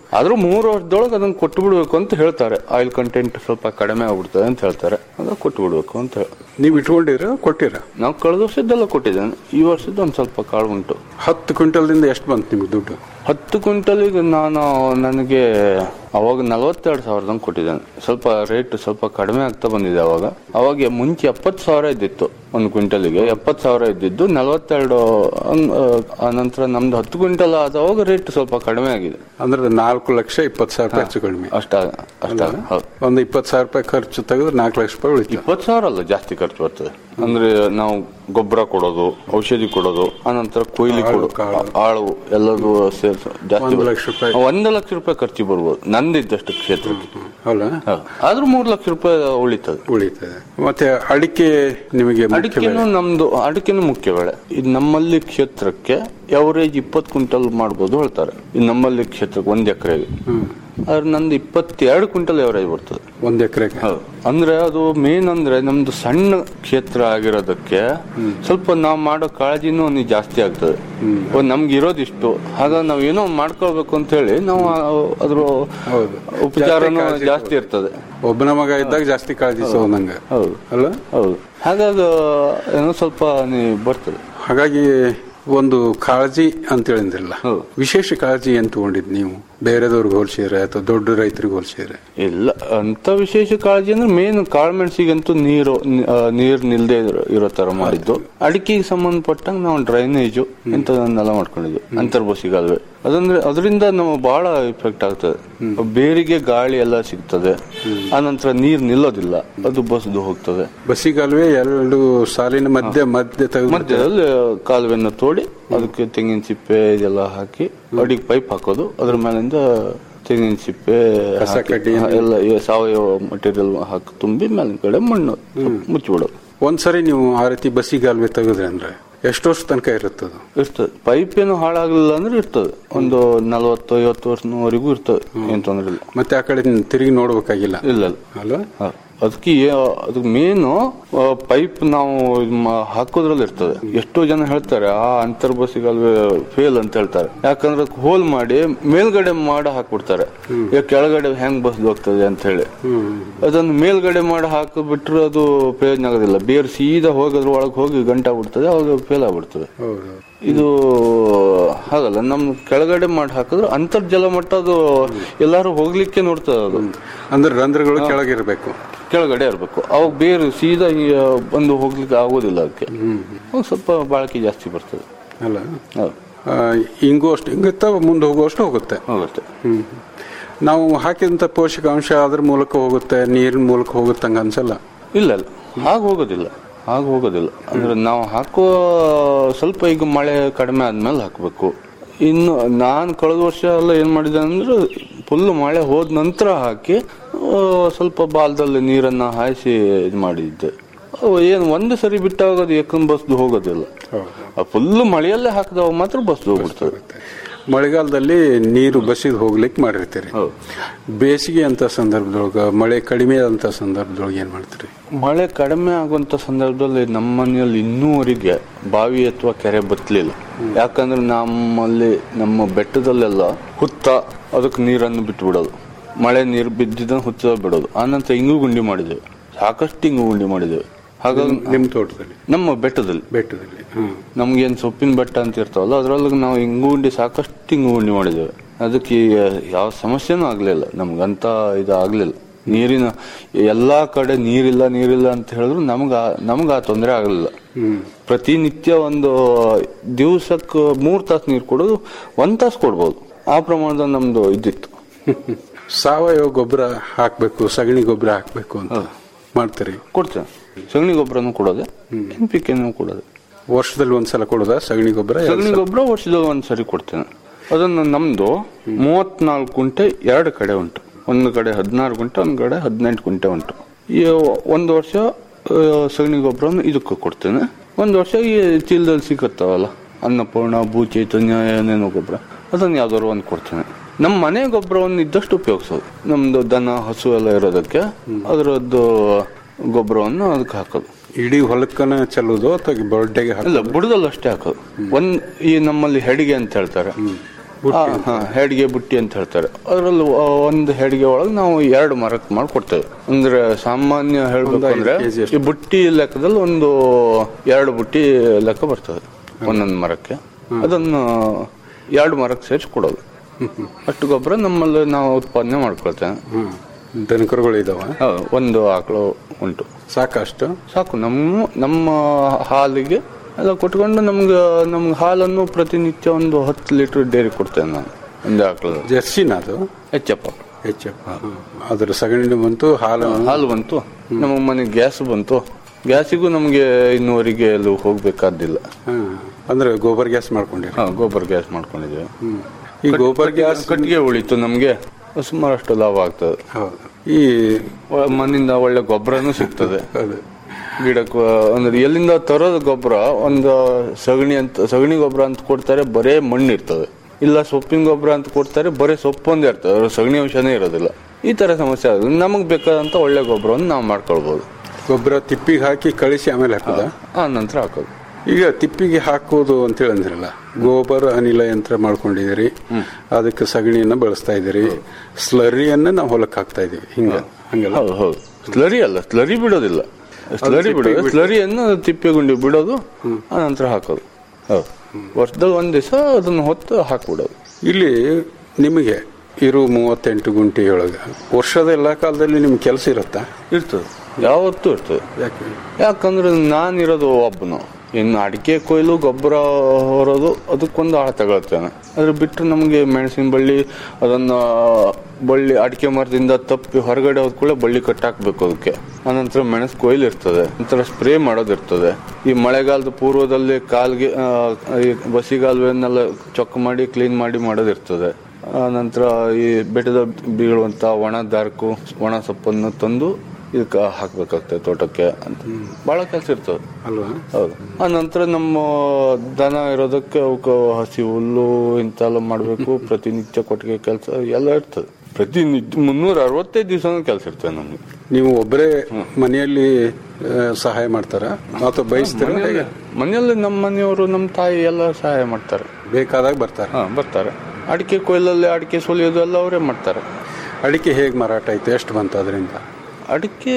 ಆದ್ರೂ ಮೂರು ವರ್ಷದೊಳಗೆ ಅದನ್ನ ಕೊಟ್ಟು ಬಿಡ್ಬೇಕು ಅಂತ ಹೇಳ್ತಾರೆ ಆಯಿಲ್ ಕಂಟೆಂಟ್ ಸ್ವಲ್ಪ ಕಡಿಮೆ ಆಗ್ಬಿಡ್ತದೆ ಅಂತ ಹೇಳ್ತಾರೆ ಅದ ಕೊಟ್ಟು ಬಿಡ್ಬೇಕು ಅಂತ ಹೇಳಿ ನೀವು ಇಟ್ಕೊಂಡಿರ ಕೊಟ್ಟಿರ ನಾವು ಕಳೆದ ವರ್ಷದ್ದೆಲ್ಲ ಕೊಟ್ಟಿದ್ದೇನೆ ಈ ವರ್ಷದ್ದು ಒಂದು ಸ್ವಲ್ಪ ಕಾಳು ಉಂಟು ಹತ್ತು ಕ್ವಿಂಟಲ್ದಿಂದ ಎಷ್ಟು ಬಂತು ನಿಮ್ಗೆ ದುಡ್ಡು ಹತ್ತು ಕ್ವಿಂಟಲಿಗೆ ನಾನು ನನಗೆ ಅವಾಗ ನಲವತ್ತೆರಡು ಸಾವಿರದಂಗೆ ಕೊಟ್ಟಿದ್ದೇನೆ ಸ್ವಲ್ಪ ರೇಟ್ ಸ್ವಲ್ಪ ಕಡಿಮೆ ಆಗ್ತಾ ಬಂದಿದೆ ಅವಾಗ ಅವಾಗ ಮುಂಚೆ ಎಪ್ಪತ್ತು ಸಾವಿರ ಇದ್ದಿತ್ತು ಒಂದು ಕ್ವಿಂಟಲಿಗೆ ಎಪ್ಪತ್ತು ಸಾವಿರ ಇದ್ದಿದ್ದು ನಲವತ್ತೆರಡು ಹಂಗ್, ಆ, ಆ ನಂತರ ನಮ್ದು ಹತ್ತು ಕ್ವಿಂಟಲ್ ಆದವಾಗ ರೇಟ್ ಸ್ವಲ್ಪ ಕಡಿಮೆ ಆಗಿದೆ ಅಂದ್ರೆ ನಾಲ್ಕು ಲಕ್ಷ ಇಪ್ಪತ್ತು ಸಾವಿರ ರೂಪಾಯಿ ಹೆಚ್ಚು ಕಡಿಮೆ ಅಷ್ಟ ಅಷ್ಟ ಹೌದು ಒಂದು ಇಪ್ಪತ್ತು ಸಾವಿರ ರೂಪಾಯಿ ಖರ್ಚು ತೆಗೆದ್ರೆ ನಾಲ್ಕು ಲಕ್ಷ ರೂಪಾಯಿ ಉಳಿತು ಇಪ್ಪತ್ತು ಸಾವಿರ ಅಲ್ಲ ಜಾಸ್ತಿ ಖರ್ಚು ಬರ್ತದೆ ಅಂದ್ರೆ ನಾವು ಗೊಬ್ಬರ ಕೊಡೋದು ಔಷಧಿ ಕೊಡೋದು ಆನಂತರ ಕೊಯ್ಲಿ ಆಳು, ಕೊಡೋದು ಕಾಳು. ಆಳು ಎಲ್ಲದೂ ಸೇರ್ಸ ಜಾಸ್ತಿ ಒಂದು ಬರ್ತದೆ. ಲಕ್ಷ ರೂಪಾಯಿ. ಒಂದು ಲಕ್ಷ ರೂಪಾಯಿ ಖರ್ಚು ಬರ್ಬೋದು ನಂದಿದ್ದಷ್ಟು ಕ್ಷೇತ್ರಕ್ಕೆ ಅಲ್ಲ ಹೌದು. ಆದ್ರೂ ಮೂರು ಲಕ್ಷ ರೂಪಾಯಿ ಉಳಿತದೆ ಉಳಿತದೆ ಮತ್ತೆ ಅಡಿಕೆ ನಿಮಗೆ ಮುಖ್ಯ ಅಡಿಕೆನೂ ಬೆಳೆ. ನಮ್ದು ಅಡಿಕೆನೂ ಮುಖ್ಯ ಬೆಳೆ ಇದು ನಮ್ಮಲ್ಲಿ ಕ್ಷೇತ್ರಕ್ಕೆ ಎವರೇಜ್ ಇಪ್ಪತ್ತು ಕ್ವಿಂಟಲ್ ಮಾಡ್ಬೋದು ಹೇಳ್ತಾರೆ ಇದು ನಮ್ಮಲ್ಲಿ ಕ್ಷೇತ್ರಕ್ಕೆ ಒಂದ್ ಎಕರೆಗೆ ಆದ್ರೆ ನಂದು ಇಪ್ಪತ್ತೆರಡು ಕ್ವಿಂಟಲ್ ಎವರೇಜ್ ಬರ್ತದೆ ಒಂದ್ ಎಕರೆಗೆ ಹೌದು. ಅಂದ್ರೆ ಅದು ಮೇನ್ ಅಂದ್ರೆ ನಮ್ದು ಸಣ್ಣ ಕ್ಷೇತ್ರ ಆಗಿರೋದಕ್ಕೆ ಸ್ವಲ್ಪ ನಾವು ಮಾಡೋ ಕಾಳಜಿನೂ ಒಂದು ಜಾಸ್ತಿ ಆಗ್ತದೆ ಒಂದ್ ನಮ್ಗೆ ಇರೋದಿಷ್ಟು ಹಾಗಾಗಿ ನಾವ್ ಏನೋ ಒಂದ್ ಮಾಡ್ಕೊಳ್ಬೇಕು ಅಂತ ಹೇಳಿ ನಾವು ಆ- ಅದ್ರ ಹೌದು. ಉಪಚಾರನೂ ಜಾಸ್ತಿ ಕಾಳಜಿ ಜಾಸ್ತಿ ಇರ್ತದೆ ಒಬ್ಬನ ಮಗ ಇದ್ದಾಗ ಜಾಸ್ತಿ ಕಾಳಜಿ ನಂಗೆ ಹೌದು ಅಲ್ಲ ಹೌದು ಹಾಗಾಗಿ ಏನೋ ಸ್ವಲ್ಪ ನೀ- ಬರ್ತದೆ ಹಾಗಾಗಿ ಒಂದು ಕಾಳಜಿ ಅಂತ ಹೇಳಿದ್ರಲ್ಲ ಹೌದು. ವಿಶೇಷ ಕಾಳಜಿ ಏನ್ ತಗೊಂಡಿದ್ ನೀವು ಬೇರೆದವ್ರಿಗೆ ಹೋಲ್ಸಿದ್ರೆ ಅಥವಾ ದೊಡ್ಡ ರೈತರಿಗೆ ಹೋಲ್ಸಿದ್ರೆ ಇಲ್ಲ ಅಂತ ವಿಶೇಷ ಕಾಳಜಿ ಅಂದ್ರೆ ಮೇನ್ ಕಾಳುಮೆಣಸಿಗಂತೂ ನೀರು ನಿ- ಆ, ನೀರ್ ನಿಲ್ದೇ ಇರೋ- ಇರೋ ತರ ಮಾಡಿದ್ದು ಅಡಿಕೆಗೆ ಸಂಬಂಧಪಟ್ಟಂಗೆ ನಾವು ಡ್ರೈನೇಜು ಇಂಥದನ್ನೆಲ್ಲ ಮಾಡ್ಕೊಂಡಿದ್ವಿ ಅಂತರ್ಬಸಿಗಾಲುವೆ ಅದಂದ್ರೆ ಅದರಿಂದ ನಾವು ಬಹಳ ಇಫೆಕ್ಟ್ ಆಗ್ತದೆ ಬೇರಿಗೆ ಗಾಳಿ ಎಲ್ಲ ಸಿಗ್ತದೆ ಆನಂತರ ನೀರ್ ನಿಲ್ಲೋದಿಲ್ಲ ಅದು ಬಸ್ದು ಹೋಗ್ತದೆ ಬಸ್ಸಿಗಾಲುವೆ ಎರಡು ಸಾಲಿನ ಮಧ್ಯೆ ಮಧ್ಯೆ ತೆಗೆದು ಮಧ್ಯದಲ್ಲಿ ಕಾಲುವೆಯನ್ನು ತೋಡಿ ಅದಕ್ಕೆ ತೆಂಗಿನ ಸಿಪ್ಪೆ ಇದೆಲ್ಲ ಹಾಕಿ ಅಡಿಗೆ ಪೈಪ್ ಹಾಕೋದು ಅದ್ರ ಮೇಲಿಂದ ತೆಂಗಿನ ಸಿಪ್ಪೆ ಕಸ ಹಾಕಿ, ಕಡ್ಡಿ ಎಲ್ಲ ಈ ಸಾವಯವ ಮಟೀರಿಯಲ್ ಹಾಕಿ ತುಂಬಿ ಮೇಲಿನ ಕಡೆ ಮಣ್ಣು ಮುಚ್ಚಿಬಿಡೋದು ಒಂದ್ಸರಿ ನೀವು ಆ ರೀತಿ ಬಸ್ಸಿಗಾಲುವೆ ತೆಗೆದ್ರೆ ಅಂದ್ರೆ ಎಷ್ಟು ವರ್ಷ ತನಕ ಇರುತ್ತದು ಇರ್ತದೆ ಪೈಪ್ ಏನು ಹಾಳಾಗಲಿಲ್ಲ ಅಂದ್ರೆ ಇರ್ತದೆ ಒಂದು ನಲವತ್ತು ಐವತ್ತು ವರ್ಷದವರೆಗೂ ಇರ್ತದೆ ಏನ್ ತೊಂದ್ರೆ ಇಲ್ಲ ಮತ್ತೆ ಆ ಕಡೆ ತಿರುಗಿ ನೋಡ್ಬೇಕಾಗಿಲ್ಲ ಇಲ್ಲ ಇಲ್ಲ ಅಲ್ವಾ ಹ. ಅದಕ್ಕೆ ಏ- ಅದಕ್ಕೆ ಮೇನು ಪೈಪ್ ನಾವು ಇದ್ ಮಾ- ಹಾಕೋದ್ರಲ್ಲಿ ಇರ್ತದೆ ಎಷ್ಟೋ ಜನ ಹೇಳ್ತಾರೆ ಆ ಅಂತರ್ಬಸಿಗಲ್ವೇ ಫೇಲ್ ಅಂತ ಹೇಳ್ತಾರೆ ಯಾಕಂದ್ರೆ ಅದಕ್ಕೆ ಹೋಲ್ ಮಾಡಿ ಮೇಲ್ಗಡೆ ಮಾಡಿ ಹಾಕ್ಬಿಡ್ತಾರೆ ಈಗ ಕೆಳಗಡೆ ಹೆಂಗ್ ಬಸ್ ಹೋಗ್ತದೆ ಅಂತ ಹೇಳಿ ಅದನ್ನು ಮೇಲ್ಗಡೆ ಮಾಡಿ ಹಾಕಿಬಿಟ್ರೆ ಅದು ಪ್ರಯೋಜನ ಆಗೋದಿಲ್ಲ ಬೇರೆ ಸೀದಾ ಹೋಗೋದ್ರ ಒಳಗೆ ಹೋಗಿ ಗಂಟೆ ಆಗ್ಬಿಡ್ತದೆ ಅವಾಗ ಫೇಲ್ ಆಗ್ಬಿಡ್ತದೆ ಹೌದು ಇದು ಹಾಗಲ್ಲ ನಮ್ ಕೆಳಗಡೆ ಮಾಡಿ ಹಾಕಿದ್ರೆ ಅಂತರ್ಜಲ ಮಟ್ಟ ಅದು ಎಲ್ಲಾರು ಹೋಗ್ಲಿಕ್ಕೆ ನೋಡ್ತದೆ ಅದು ಅಂದ್ರೆ ರಂಧ್ರಗಳು ಕೆಳಗಿರ್ಬೇಕು ಕೆಳಗಡೆ ಇರಬೇಕು ಅವಾಗ ಬೇರೆ ಸೀದಾ ಈ, ಆ, ಬಂದು ಹೋಗ್ಲಿಕ್ಕೆ ಆಗೋದಿಲ್ಲ ಅದಕ್ಕೆ ಅವಾಗ ಸ್ವಲ್ಪ ಬಾಳಕೆ ಜಾಸ್ತಿ ಬರ್ತದೆ ಅಲ್ಲ ಹೌದು ಆ, ಹಿಂಗೂ ಅಷ್ಟು ಹಿಂಗುತ್ತ ಮುಂದೆ ಹೋಗುವಷ್ಟು ಹೋಗುತ್ತೆ ಹೋಗುತ್ತೆ ಹ್ಮ್ ನಾವು ಹಾಕಿದಂತ ಪೋಷಕಾಂಶ ಅದ್ರ ಮೂಲಕ ಹೋಗುತ್ತೆ ನೀರಿನ ಮೂಲಕ ಹೋಗುತ್ತೆ ಹಂಗ ಅನ್ಸಲ್ಲ ಇಲ್ಲ ಇಲ್ಲ ಹಾಗೆ ಹೋಗೋದಿಲ್ಲ ಹಾಗೆ ಹೋಗೋದಿಲ್ಲ ಅಂದ್ರೆ ನಾವು ಹಾಕುವ ಸ್ವಲ್ಪ ಈಗ ಮಳೆ ಕಡಿಮೆ ಆದ್ಮೇಲೆ ಹಾಕಬೇಕು ಇನ್ನು ನಾನು ಕಳೆದ ವರ್ಷ ಎಲ್ಲ ಏನ್ ಮಾಡಿದೆ ಅಂದ್ರೆ ಫುಲ್ ಮಳೆ ಹೋದ ನಂತರ ಹಾಕಿ ಆ, ಸ್ವಲ್ಪ ಬಾಲದಲ್ಲಿ ನೀರನ್ನ ಹಾಯಿಸಿ ಇದು ಮಾಡಿದ್ದೆ ಅವು ಏನು ಒಂದು ಸರಿ ಬಿಟ್ಟಾಗ ಅದು ಏಕನ್ ಬಸ್ದು ಹೋಗೋದಿಲ್ಲ ಫುಲ್ ಮಳೆಯಲ್ಲೇ ಹಾಕಿದವ ಮಾತ್ರ ಬಸ್ ಹೋಗ್ಬಿಡ್ತದೆ ಮಳೆಗಾಲದಲ್ಲಿ ನೀರು ಬಸ್ಸಿಗೆ ಹೋಗ್ಲಿಕ್ಕೆ ಮಾಡಿರ್ತೀರಿ ಹೌದು. ಬೇಸಿಗೆ ಅಂತ ಸಂದರ್ಭದೊಳಗ ಮಳೆ ಕಡಿಮೆ ಆದಂತ ಸಂದರ್ಭದೊಳಗೆ ಏನ್ ಮಾಡ್ತೀರಿ ಮಳೆ ಕಡಿಮೆ ಆಗುವಂತ ಸಂದರ್ಭದಲ್ಲಿ ನಮ್ಮ ಮನೆಯಲ್ಲಿ ಇನ್ನೂವರೆಗೆ ಬಾವಿ ಅಥವಾ ಕೆರೆ ಬತ್ತಲಿಲ್ಲ ಯಾಕಂದ್ರೆ ನಮ್ಮಲ್ಲಿ ನಮ್ಮ ಬೆಟ್ಟದಲ್ಲೆಲ್ಲ ಹುತ್ತ ಅದಕ್ಕೆ ನೀರನ್ನು ಬಿಟ್ಟು ಬಿಡೋದು ಮಳೆ ನೀರು ಬಿದ್ದಿದ್ದನ್ನು ಹುತ್ತ ಬಿಡೋದು ಆನಂತರ ಇಂಗು ಗುಂಡಿ ಮಾಡಿದ್ದೇವೆ ಸಾಕಷ್ಟು ಇಂಗು ಗುಂಡಿ ಮಾಡಿದ್ದೇವೆ ಹಾಗಾಗಿ ನಿಮ್ ತೋಟದಲ್ಲಿ ನಮ್ಮ ಬೆಟ್ಟದಲ್ಲಿ ಬೆಟ್ಟದಲ್ಲಿ ಹ್ಮ್ ನಮ್ಗೇನ್ ಸೊಪ್ಪಿನ ಬೆಟ್ಟ ಅಂತ ಇರ್ತಾವಲ್ಲ ಅದ್ರೊಳಗೆ ನಾವು ಇಂಗು ಗುಂಡಿ ಸಾಕಷ್ಟು ಇಂಗು ಗುಂಡಿ ಮಾಡಿದ್ದೇವೆ ಅದಕ್ಕೆ ಯಾವ ಸಮಸ್ಯೆನೂ ಆಗ್ಲಿಲ್ಲ ನಮ್ಗಂತ ಇದು ಆಗ್ಲಿಲ್ಲ ನೀರಿನ ಎಲ್ಲಾ ಕಡೆ ನೀರಿಲ್ಲ ನೀರಿಲ್ಲ ಅಂತ ಹೇಳಿದ್ರು ನಮ್ಗ ನಮ್ಗ ಆ ತೊಂದರೆ ಆಗಲಿಲ್ಲ ಪ್ರತಿನಿತ್ಯ ಒಂದು ದಿವಸಕ್ಕೆ ಮೂರ್ ತಾಸು ನೀರು ಕೊಡೋದು ಒಂದ್ ತಾಸು ಕೊಡ್ಬೋದು ಆ ಪ್ರಮಾಣದ ನಮ್ದು ಇದ್ದಿತ್ತು ಸಾವಯವ ಗೊಬ್ಬರ ಹಾಕ್ಬೇಕು ಸಗಣಿ ಗೊಬ್ಬರ ಹಾಕ್ಬೇಕು ಅಂತ ಮಾಡ್ತೀರಿ ಕೊಡ್ತೇವೆ ಸಗಣಿ ಗೊಬ್ಬರನು ಕೊಡೋದೆ ಎನ್ ಪಿ ಕೆನೂ ಕೊಡೋದೆ ವರ್ಷದಲ್ಲಿ ಒಂದ್ಸಲ ಕೊಡೋದಾ ಸಗಣಿ ಗೊಬ್ಬರ ಸಗಣಿ ಗೊಬ್ಬರ ವರ್ಷದಾಗ ಒಂದ್ಸರಿ ಕೊಡ್ತೇನೆ ಅದನ್ನು ನಮ್ದು ಮೂವತ್ನಾಲ್ಕು ಗುಂಟೆ ಎರಡು ಕಡೆ ಉಂಟು ಒಂದು ಕಡೆ ಹದಿನಾರು ಗುಂಟೆ ಒಂದು ಕಡೆ ಹದಿನೆಂಟು ಗುಂಟೆ ಉಂಟು ಈ ಒಂದು ವರ್ಷ ಆ, ಸಗಣಿ ಗೊಬ್ಬರವನ್ನು ಇದಕ್ಕೆ ಕೊಡ್ತೇನೆ ಒಂದು ವರ್ಷ ಈ ಚೀಲದಲ್ಲಿ ಸಿಗುತ್ತಾವಲ್ಲ ಅನ್ನಪೂರ್ಣ ಭೂ ಚೈತನ್ಯ ಏನೇನೋ ಗೊಬ್ಬರ ಅದನ್ನು ಯಾವ್ದಾದ್ರು ಒಂದು ಕೊಡ್ತೇನೆ ನಮ್ಮ ಮನೆ ಗೊಬ್ಬರವನ್ನು ಇದ್ದಷ್ಟು ಉಪಯೋಗಿಸೋದು ನಮ್ದು ದನ ಹಸು ಎಲ್ಲ ಇರೋದಕ್ಕೆ ಅದರದ್ದು ಗೊಬ್ಬರವನ್ನು ಅದಕ್ಕೆ ಹಾಕೋದು ಇಡೀ ಹೊಲಕ್ಕನ ಚೆಲ್ಲೋದು ಅಥವಾ ಬೊಡ್ಡೆಗೆ ಹಾಕೋದು ಇಲ್ಲ ಬುಡದಲ್ಲಿ ಅಷ್ಟೇ ಹಾಕೋದು ಒಂದ್ ಈ ನಮ್ಮಲ್ಲಿ ಹೆಡಿಗೆ ಅಂತ ಹೇಳ್ತಾರೆ ಆ, ಹಾ, ಹೆಡ್ಗೆ ಬುಟ್ಟಿ ಅಂತ ಹೇಳ್ತಾರೆ ಅದರಲ್ಲಿ ಒಂದು ಹೆಡ್ಗೆ ಒಳಗೆ ನಾವು ಎರಡು ಮರಕ್ಕೆ ಮಾಡಿ ಕೊಡ್ತೇವೆ ಅಂದ್ರೆ ಸಾಮಾನ್ಯ ಹೇಳ್ಬೇಕು ಒಂದು ಐದು ಅಂದ್ರೆ ಕೆಜಿ ಅಷ್ಟು. ಈ ಬುಟ್ಟಿ ಲೆಕ್ಕದಲ್ಲಿ ಒಂದು ಎರಡು ಬುಟ್ಟಿ ಲೆಕ್ಕ ಬರ್ತದೆ ಒಂದೊಂದು ಮರಕ್ಕೆ ಅದನ್ನು ಎರಡು ಮರಕ್ಕೆ ಸೇರಿಸಿ ಕೊಡೋದು ಅಷ್ಟು ಗೊಬ್ಬರ ನಮ್ಮಲ್ಲಿ ನಾವು ಉತ್ಪಾದನೆ ಮಾಡ್ಕೊಳ್ತೇವೆ ಹ್ಮ್ ದನಕರುಗಳು ಇದಾವ ಹೌದು, ಒಂದು ಆಕಳು ಉಂಟು ಸಾಕಷ್ಟು ಸಾಕು ನಮ್ಮ ನಮ್ಮ ಹಾಲಿಗೆ ಎಲ್ಲ ಕೊಟ್ಕೊಂಡು ನಮ್ಗೆ ನಮ್ಗೆ ಹಾಲನ್ನು ಪ್ರತಿನಿತ್ಯ ಒಂದು ಹತ್ತು ಲೀಟರ್ ಡೈರಿ ಕೊಡ್ತೇನೆ ನಾನು ಒಂದು ಆಕಳು ಜರ್ಸಿನ ಅದು ಹೆಚ್ಚಪ್ಪ ಹೆಚ್ಚಪ್ಪ ಅದ್ರ ಸಗಣಿ ಬಂತು ಹಾಲು ಹಾಲು ಬಂತು ನಮ್ಮ ಮನೆಗೆ ಗ್ಯಾಸ್ ಬಂತು ಗ್ಯಾಸಿಗೂ ನಮಗೆ ಇನ್ನುವರೆಗೆ ಎಲ್ಲೂ ಹೋಗ್ಬೇಕಾದಿಲ್ಲ ಹ್ಮ್. ಅಂದ್ರೆ ಗೋಬರ್ ಗ್ಯಾಸ್ ಮಾಡ್ಕೊಂಡಿರಿ ಹಾ ಗೊಬ್ಬರ ಗ್ಯಾಸ್ ಮಾಡ್ಕೊಂಡಿದ್ದೇವೆ ಈ ಗೋಬರ್ ಗ್ಯಾಸ್ ಕಟ್ಟಿಗೆ ಉಳಿತು ನಮಗೆ ಸುಮಾರಷ್ಟು ಲಾಭ ಆಗ್ತದೆ ಹೌದು ಈ ಒ- ಮಣ್ಣಿಂದ ಒಳ್ಳೆ ಗೊಬ್ಬರನೂ ಸಿಗ್ತದೆ ಹೌದು ಗಿಡಕ್ಕೆ ಅಂದ್ರೆ ಎಲ್ಲಿಂದ ತರೋದು ಗೊಬ್ಬರ ಒಂದು ಸಗಣಿ ಅಂತ ಸಗಣಿ ಗೊಬ್ಬರ ಅಂತ ಕೊಡ್ತಾರೆ ಬರೇ ಮಣ್ಣು ಇರ್ತದೆ ಇಲ್ಲ ಸೊಪ್ಪಿನ ಗೊಬ್ಬರ ಅಂತ ಕೊಡ್ತಾರೆ ಬರೀ ಸೊಪ್ಪು ಒಂದೇ ಇರ್ತದೆ ಅದ್ರ ಸಗಣಿ ಅಂಶನೇ ಇರೋದಿಲ್ಲ ಈ ತರ ಸಮಸ್ಯೆ ಆಗುತ್ತೆ ನಮಗೆ ಬೇಕಾದಂತ ಒಳ್ಳೆ ಗೊಬ್ಬರವನ್ನು ನಾವು ಮಾಡ್ಕೊಳ್ಬಹುದು ಗೊಬ್ಬರ ತಿಪ್ಪಿಗೆ ಹಾಕಿ ಕಳಿಸಿ ಆಮೇಲೆ ಹಾಕೋದ ಆ ನಂತರ ಹಾಕೋದು ಈಗ ತಿಪ್ಪಿಗೆ ಹಾಕೋದು ಅಂತೇಳಿ ಅಂದ್ರಲ್ಲ ಗೋಬರ್ ಅನಿಲ ಯಂತ್ರ ಮಾಡ್ಕೊಂಡಿದ್ದೀರಿ ಅದಕ್ಕೆ ಸಗಣಿಯನ್ನ ಬಳಸ್ತಾ ಇದ್ದೀರಿ ಸ್ಲರಿಯನ್ನ ನಾವು ಹೊಲಕ್ಕೆ ಹಾಕ್ತಾ ಇದೀವಿ ಹಿಂಗ ಹಂಗಲ್ಲ ಹೌದು ಹೌದು ಸ್ಲರಿ ಅಲ್ಲ ಸ್ಲರಿ ಬಿಡೋದಿಲ್ಲ ಸ್ಲರಿ ಬಿಡೋದು ಸ್ಲರಿಯನ್ನು ತಿಪ್ಪೆ ಗುಂಡಿ ಬಿಡೋದು ಆ ನಂತರ ಹಾಕೋದು ಹೌದು ವರ್ಷದಲ್ಲಿ ಒಂದ್ ದಿವಸ ಅದನ್ನ ಹೊತ್ತು ಹಾಕ್ಬಿಡೋದು ಇಲ್ಲಿ ನಿಮಗೆ ಇರು ಮೂವತ್ತೆಂಟು ಗುಂಟೆಯೊಳಗ ವರ್ಷದ ಎಲ್ಲಾ ಕಾಲದಲ್ಲಿ ನಿಮ್ಗೆ ಕೆಲಸ ಇರುತ್ತಾ ಇರ್ತದೆ ಯಾವತ್ತೂ ಇರ್ತದೆ ಯಾಕೆ ಯಾಕಂದ್ರೆ ನಾನಿರೋದು ಒಬ್ಬನು ಇನ್ನು ಅಡಿಕೆ ಕೊಯ್ಲು ಗೊಬ್ಬರ ಹೊರೋದು ಅದಕ್ಕೊಂದು ಆಳ ತಗೊಳ್ತೇನೆ ಅದ್ರ ಬಿಟ್ಟರೆ ನಮಗೆ ಮೆಣಸಿನ ಬಳ್ಳಿ ಅದನ್ನ ಬಳ್ಳಿ ಅಡಿಕೆ ಮರದಿಂದ ತಪ್ಪಿ ಹೊರಗಡೆ ಹೋದ ಕೂಡ ಬಳ್ಳಿ ಕಟ್ಟಾಕ್ಬೇಕು ಅದಕ್ಕೆ ಆನಂತರ ಮೆಣಸು ಕೊಯ್ಲು ಇರ್ತದೆ ನಂತರ ಸ್ಪ್ರೇ ಮಾಡೋದಿರ್ತದೆ ಈ ಮಳೆಗಾಲದ ಪೂರ್ವದಲ್ಲಿ ಕಾಲ್ಗೆ ಆ, ಈ ಬಸಿಗಾಲುವೆನ್ನೆಲ್ಲ ಚೊಕ್ಕ ಮಾಡಿ ಕ್ಲೀನ್ ಮಾಡಿ ಮಾಡೋದಿರ್ತದೆ ಆ ನಂತರ ಈ ಬೆಟ್ಟದ ಬೀಳುವಂತ ಒಣ ದಾರ್ಕು ಒಣ ಸೊಪ್ಪನ್ನು ತಂದು ಇದಕ್ಕೆ ಹಾಕ್ಬೇಕಾಗ್ತದೆ ತೋಟಕ್ಕೆ ಅಂತ ಬಹಳ ಕೆಲಸ ಇರ್ತದೆ ಅಲ್ವಾ ಹೌದು ಆ ನಂತರ ನಮ್ಮ ದನ ಇರೋದಕ್ಕೆ ಅವಕ್ಕೆ ಹಸಿ ಹುಲ್ಲು ಇಂತೆಲ್ಲ ಮಾಡಬೇಕು ಪ್ರತಿನಿತ್ಯ ಕೊಟ್ಟಿಗೆ ಕೆಲಸ ಎಲ್ಲ ಇರ್ತದೆ ಪ್ರತಿನಿತ್ಯ ಮುನ್ನೂರ ಅರವತ್ತೈದು ದಿವಸ ಕೆಲಸ ಇರ್ತದೆ ನಮ್ಗೆ ನೀವು ಒಬ್ಬರೇ ಮನೆಯಲ್ಲಿ ಆ, ಸಹಾಯ ಮಾಡ್ತಾರ ಅಥವಾ ಬಯಸ್ತೀರ ಹೇಗೆ? ಮನೆಯಲ್ಲಿ ನಮ್ಮ ಮನೆಯವರು ನಮ್ಮ ತಾಯಿ ಎಲ್ಲ ಸಹಾಯ ಮಾಡ್ತಾರೆ ಬೇಕಾದಾಗ ಬರ್ತಾರೆ ಹಾ ಬರ್ತಾರೆ ಅಡಿಕೆ ಕೊಯ್ಲಲ್ಲಿ ಅಡಿಕೆ ಸುಲಿಯೋದು ಎಲ್ಲ ಅವರೇ ಮಾಡ್ತಾರೆ ಅಡಿಕೆ ಹೇಗೆ ಮಾರಾಟ ಆಯ್ತು ಎಷ್ಟು ಬಂತು ಅದರಿಂದ ಅಡಿಕೆ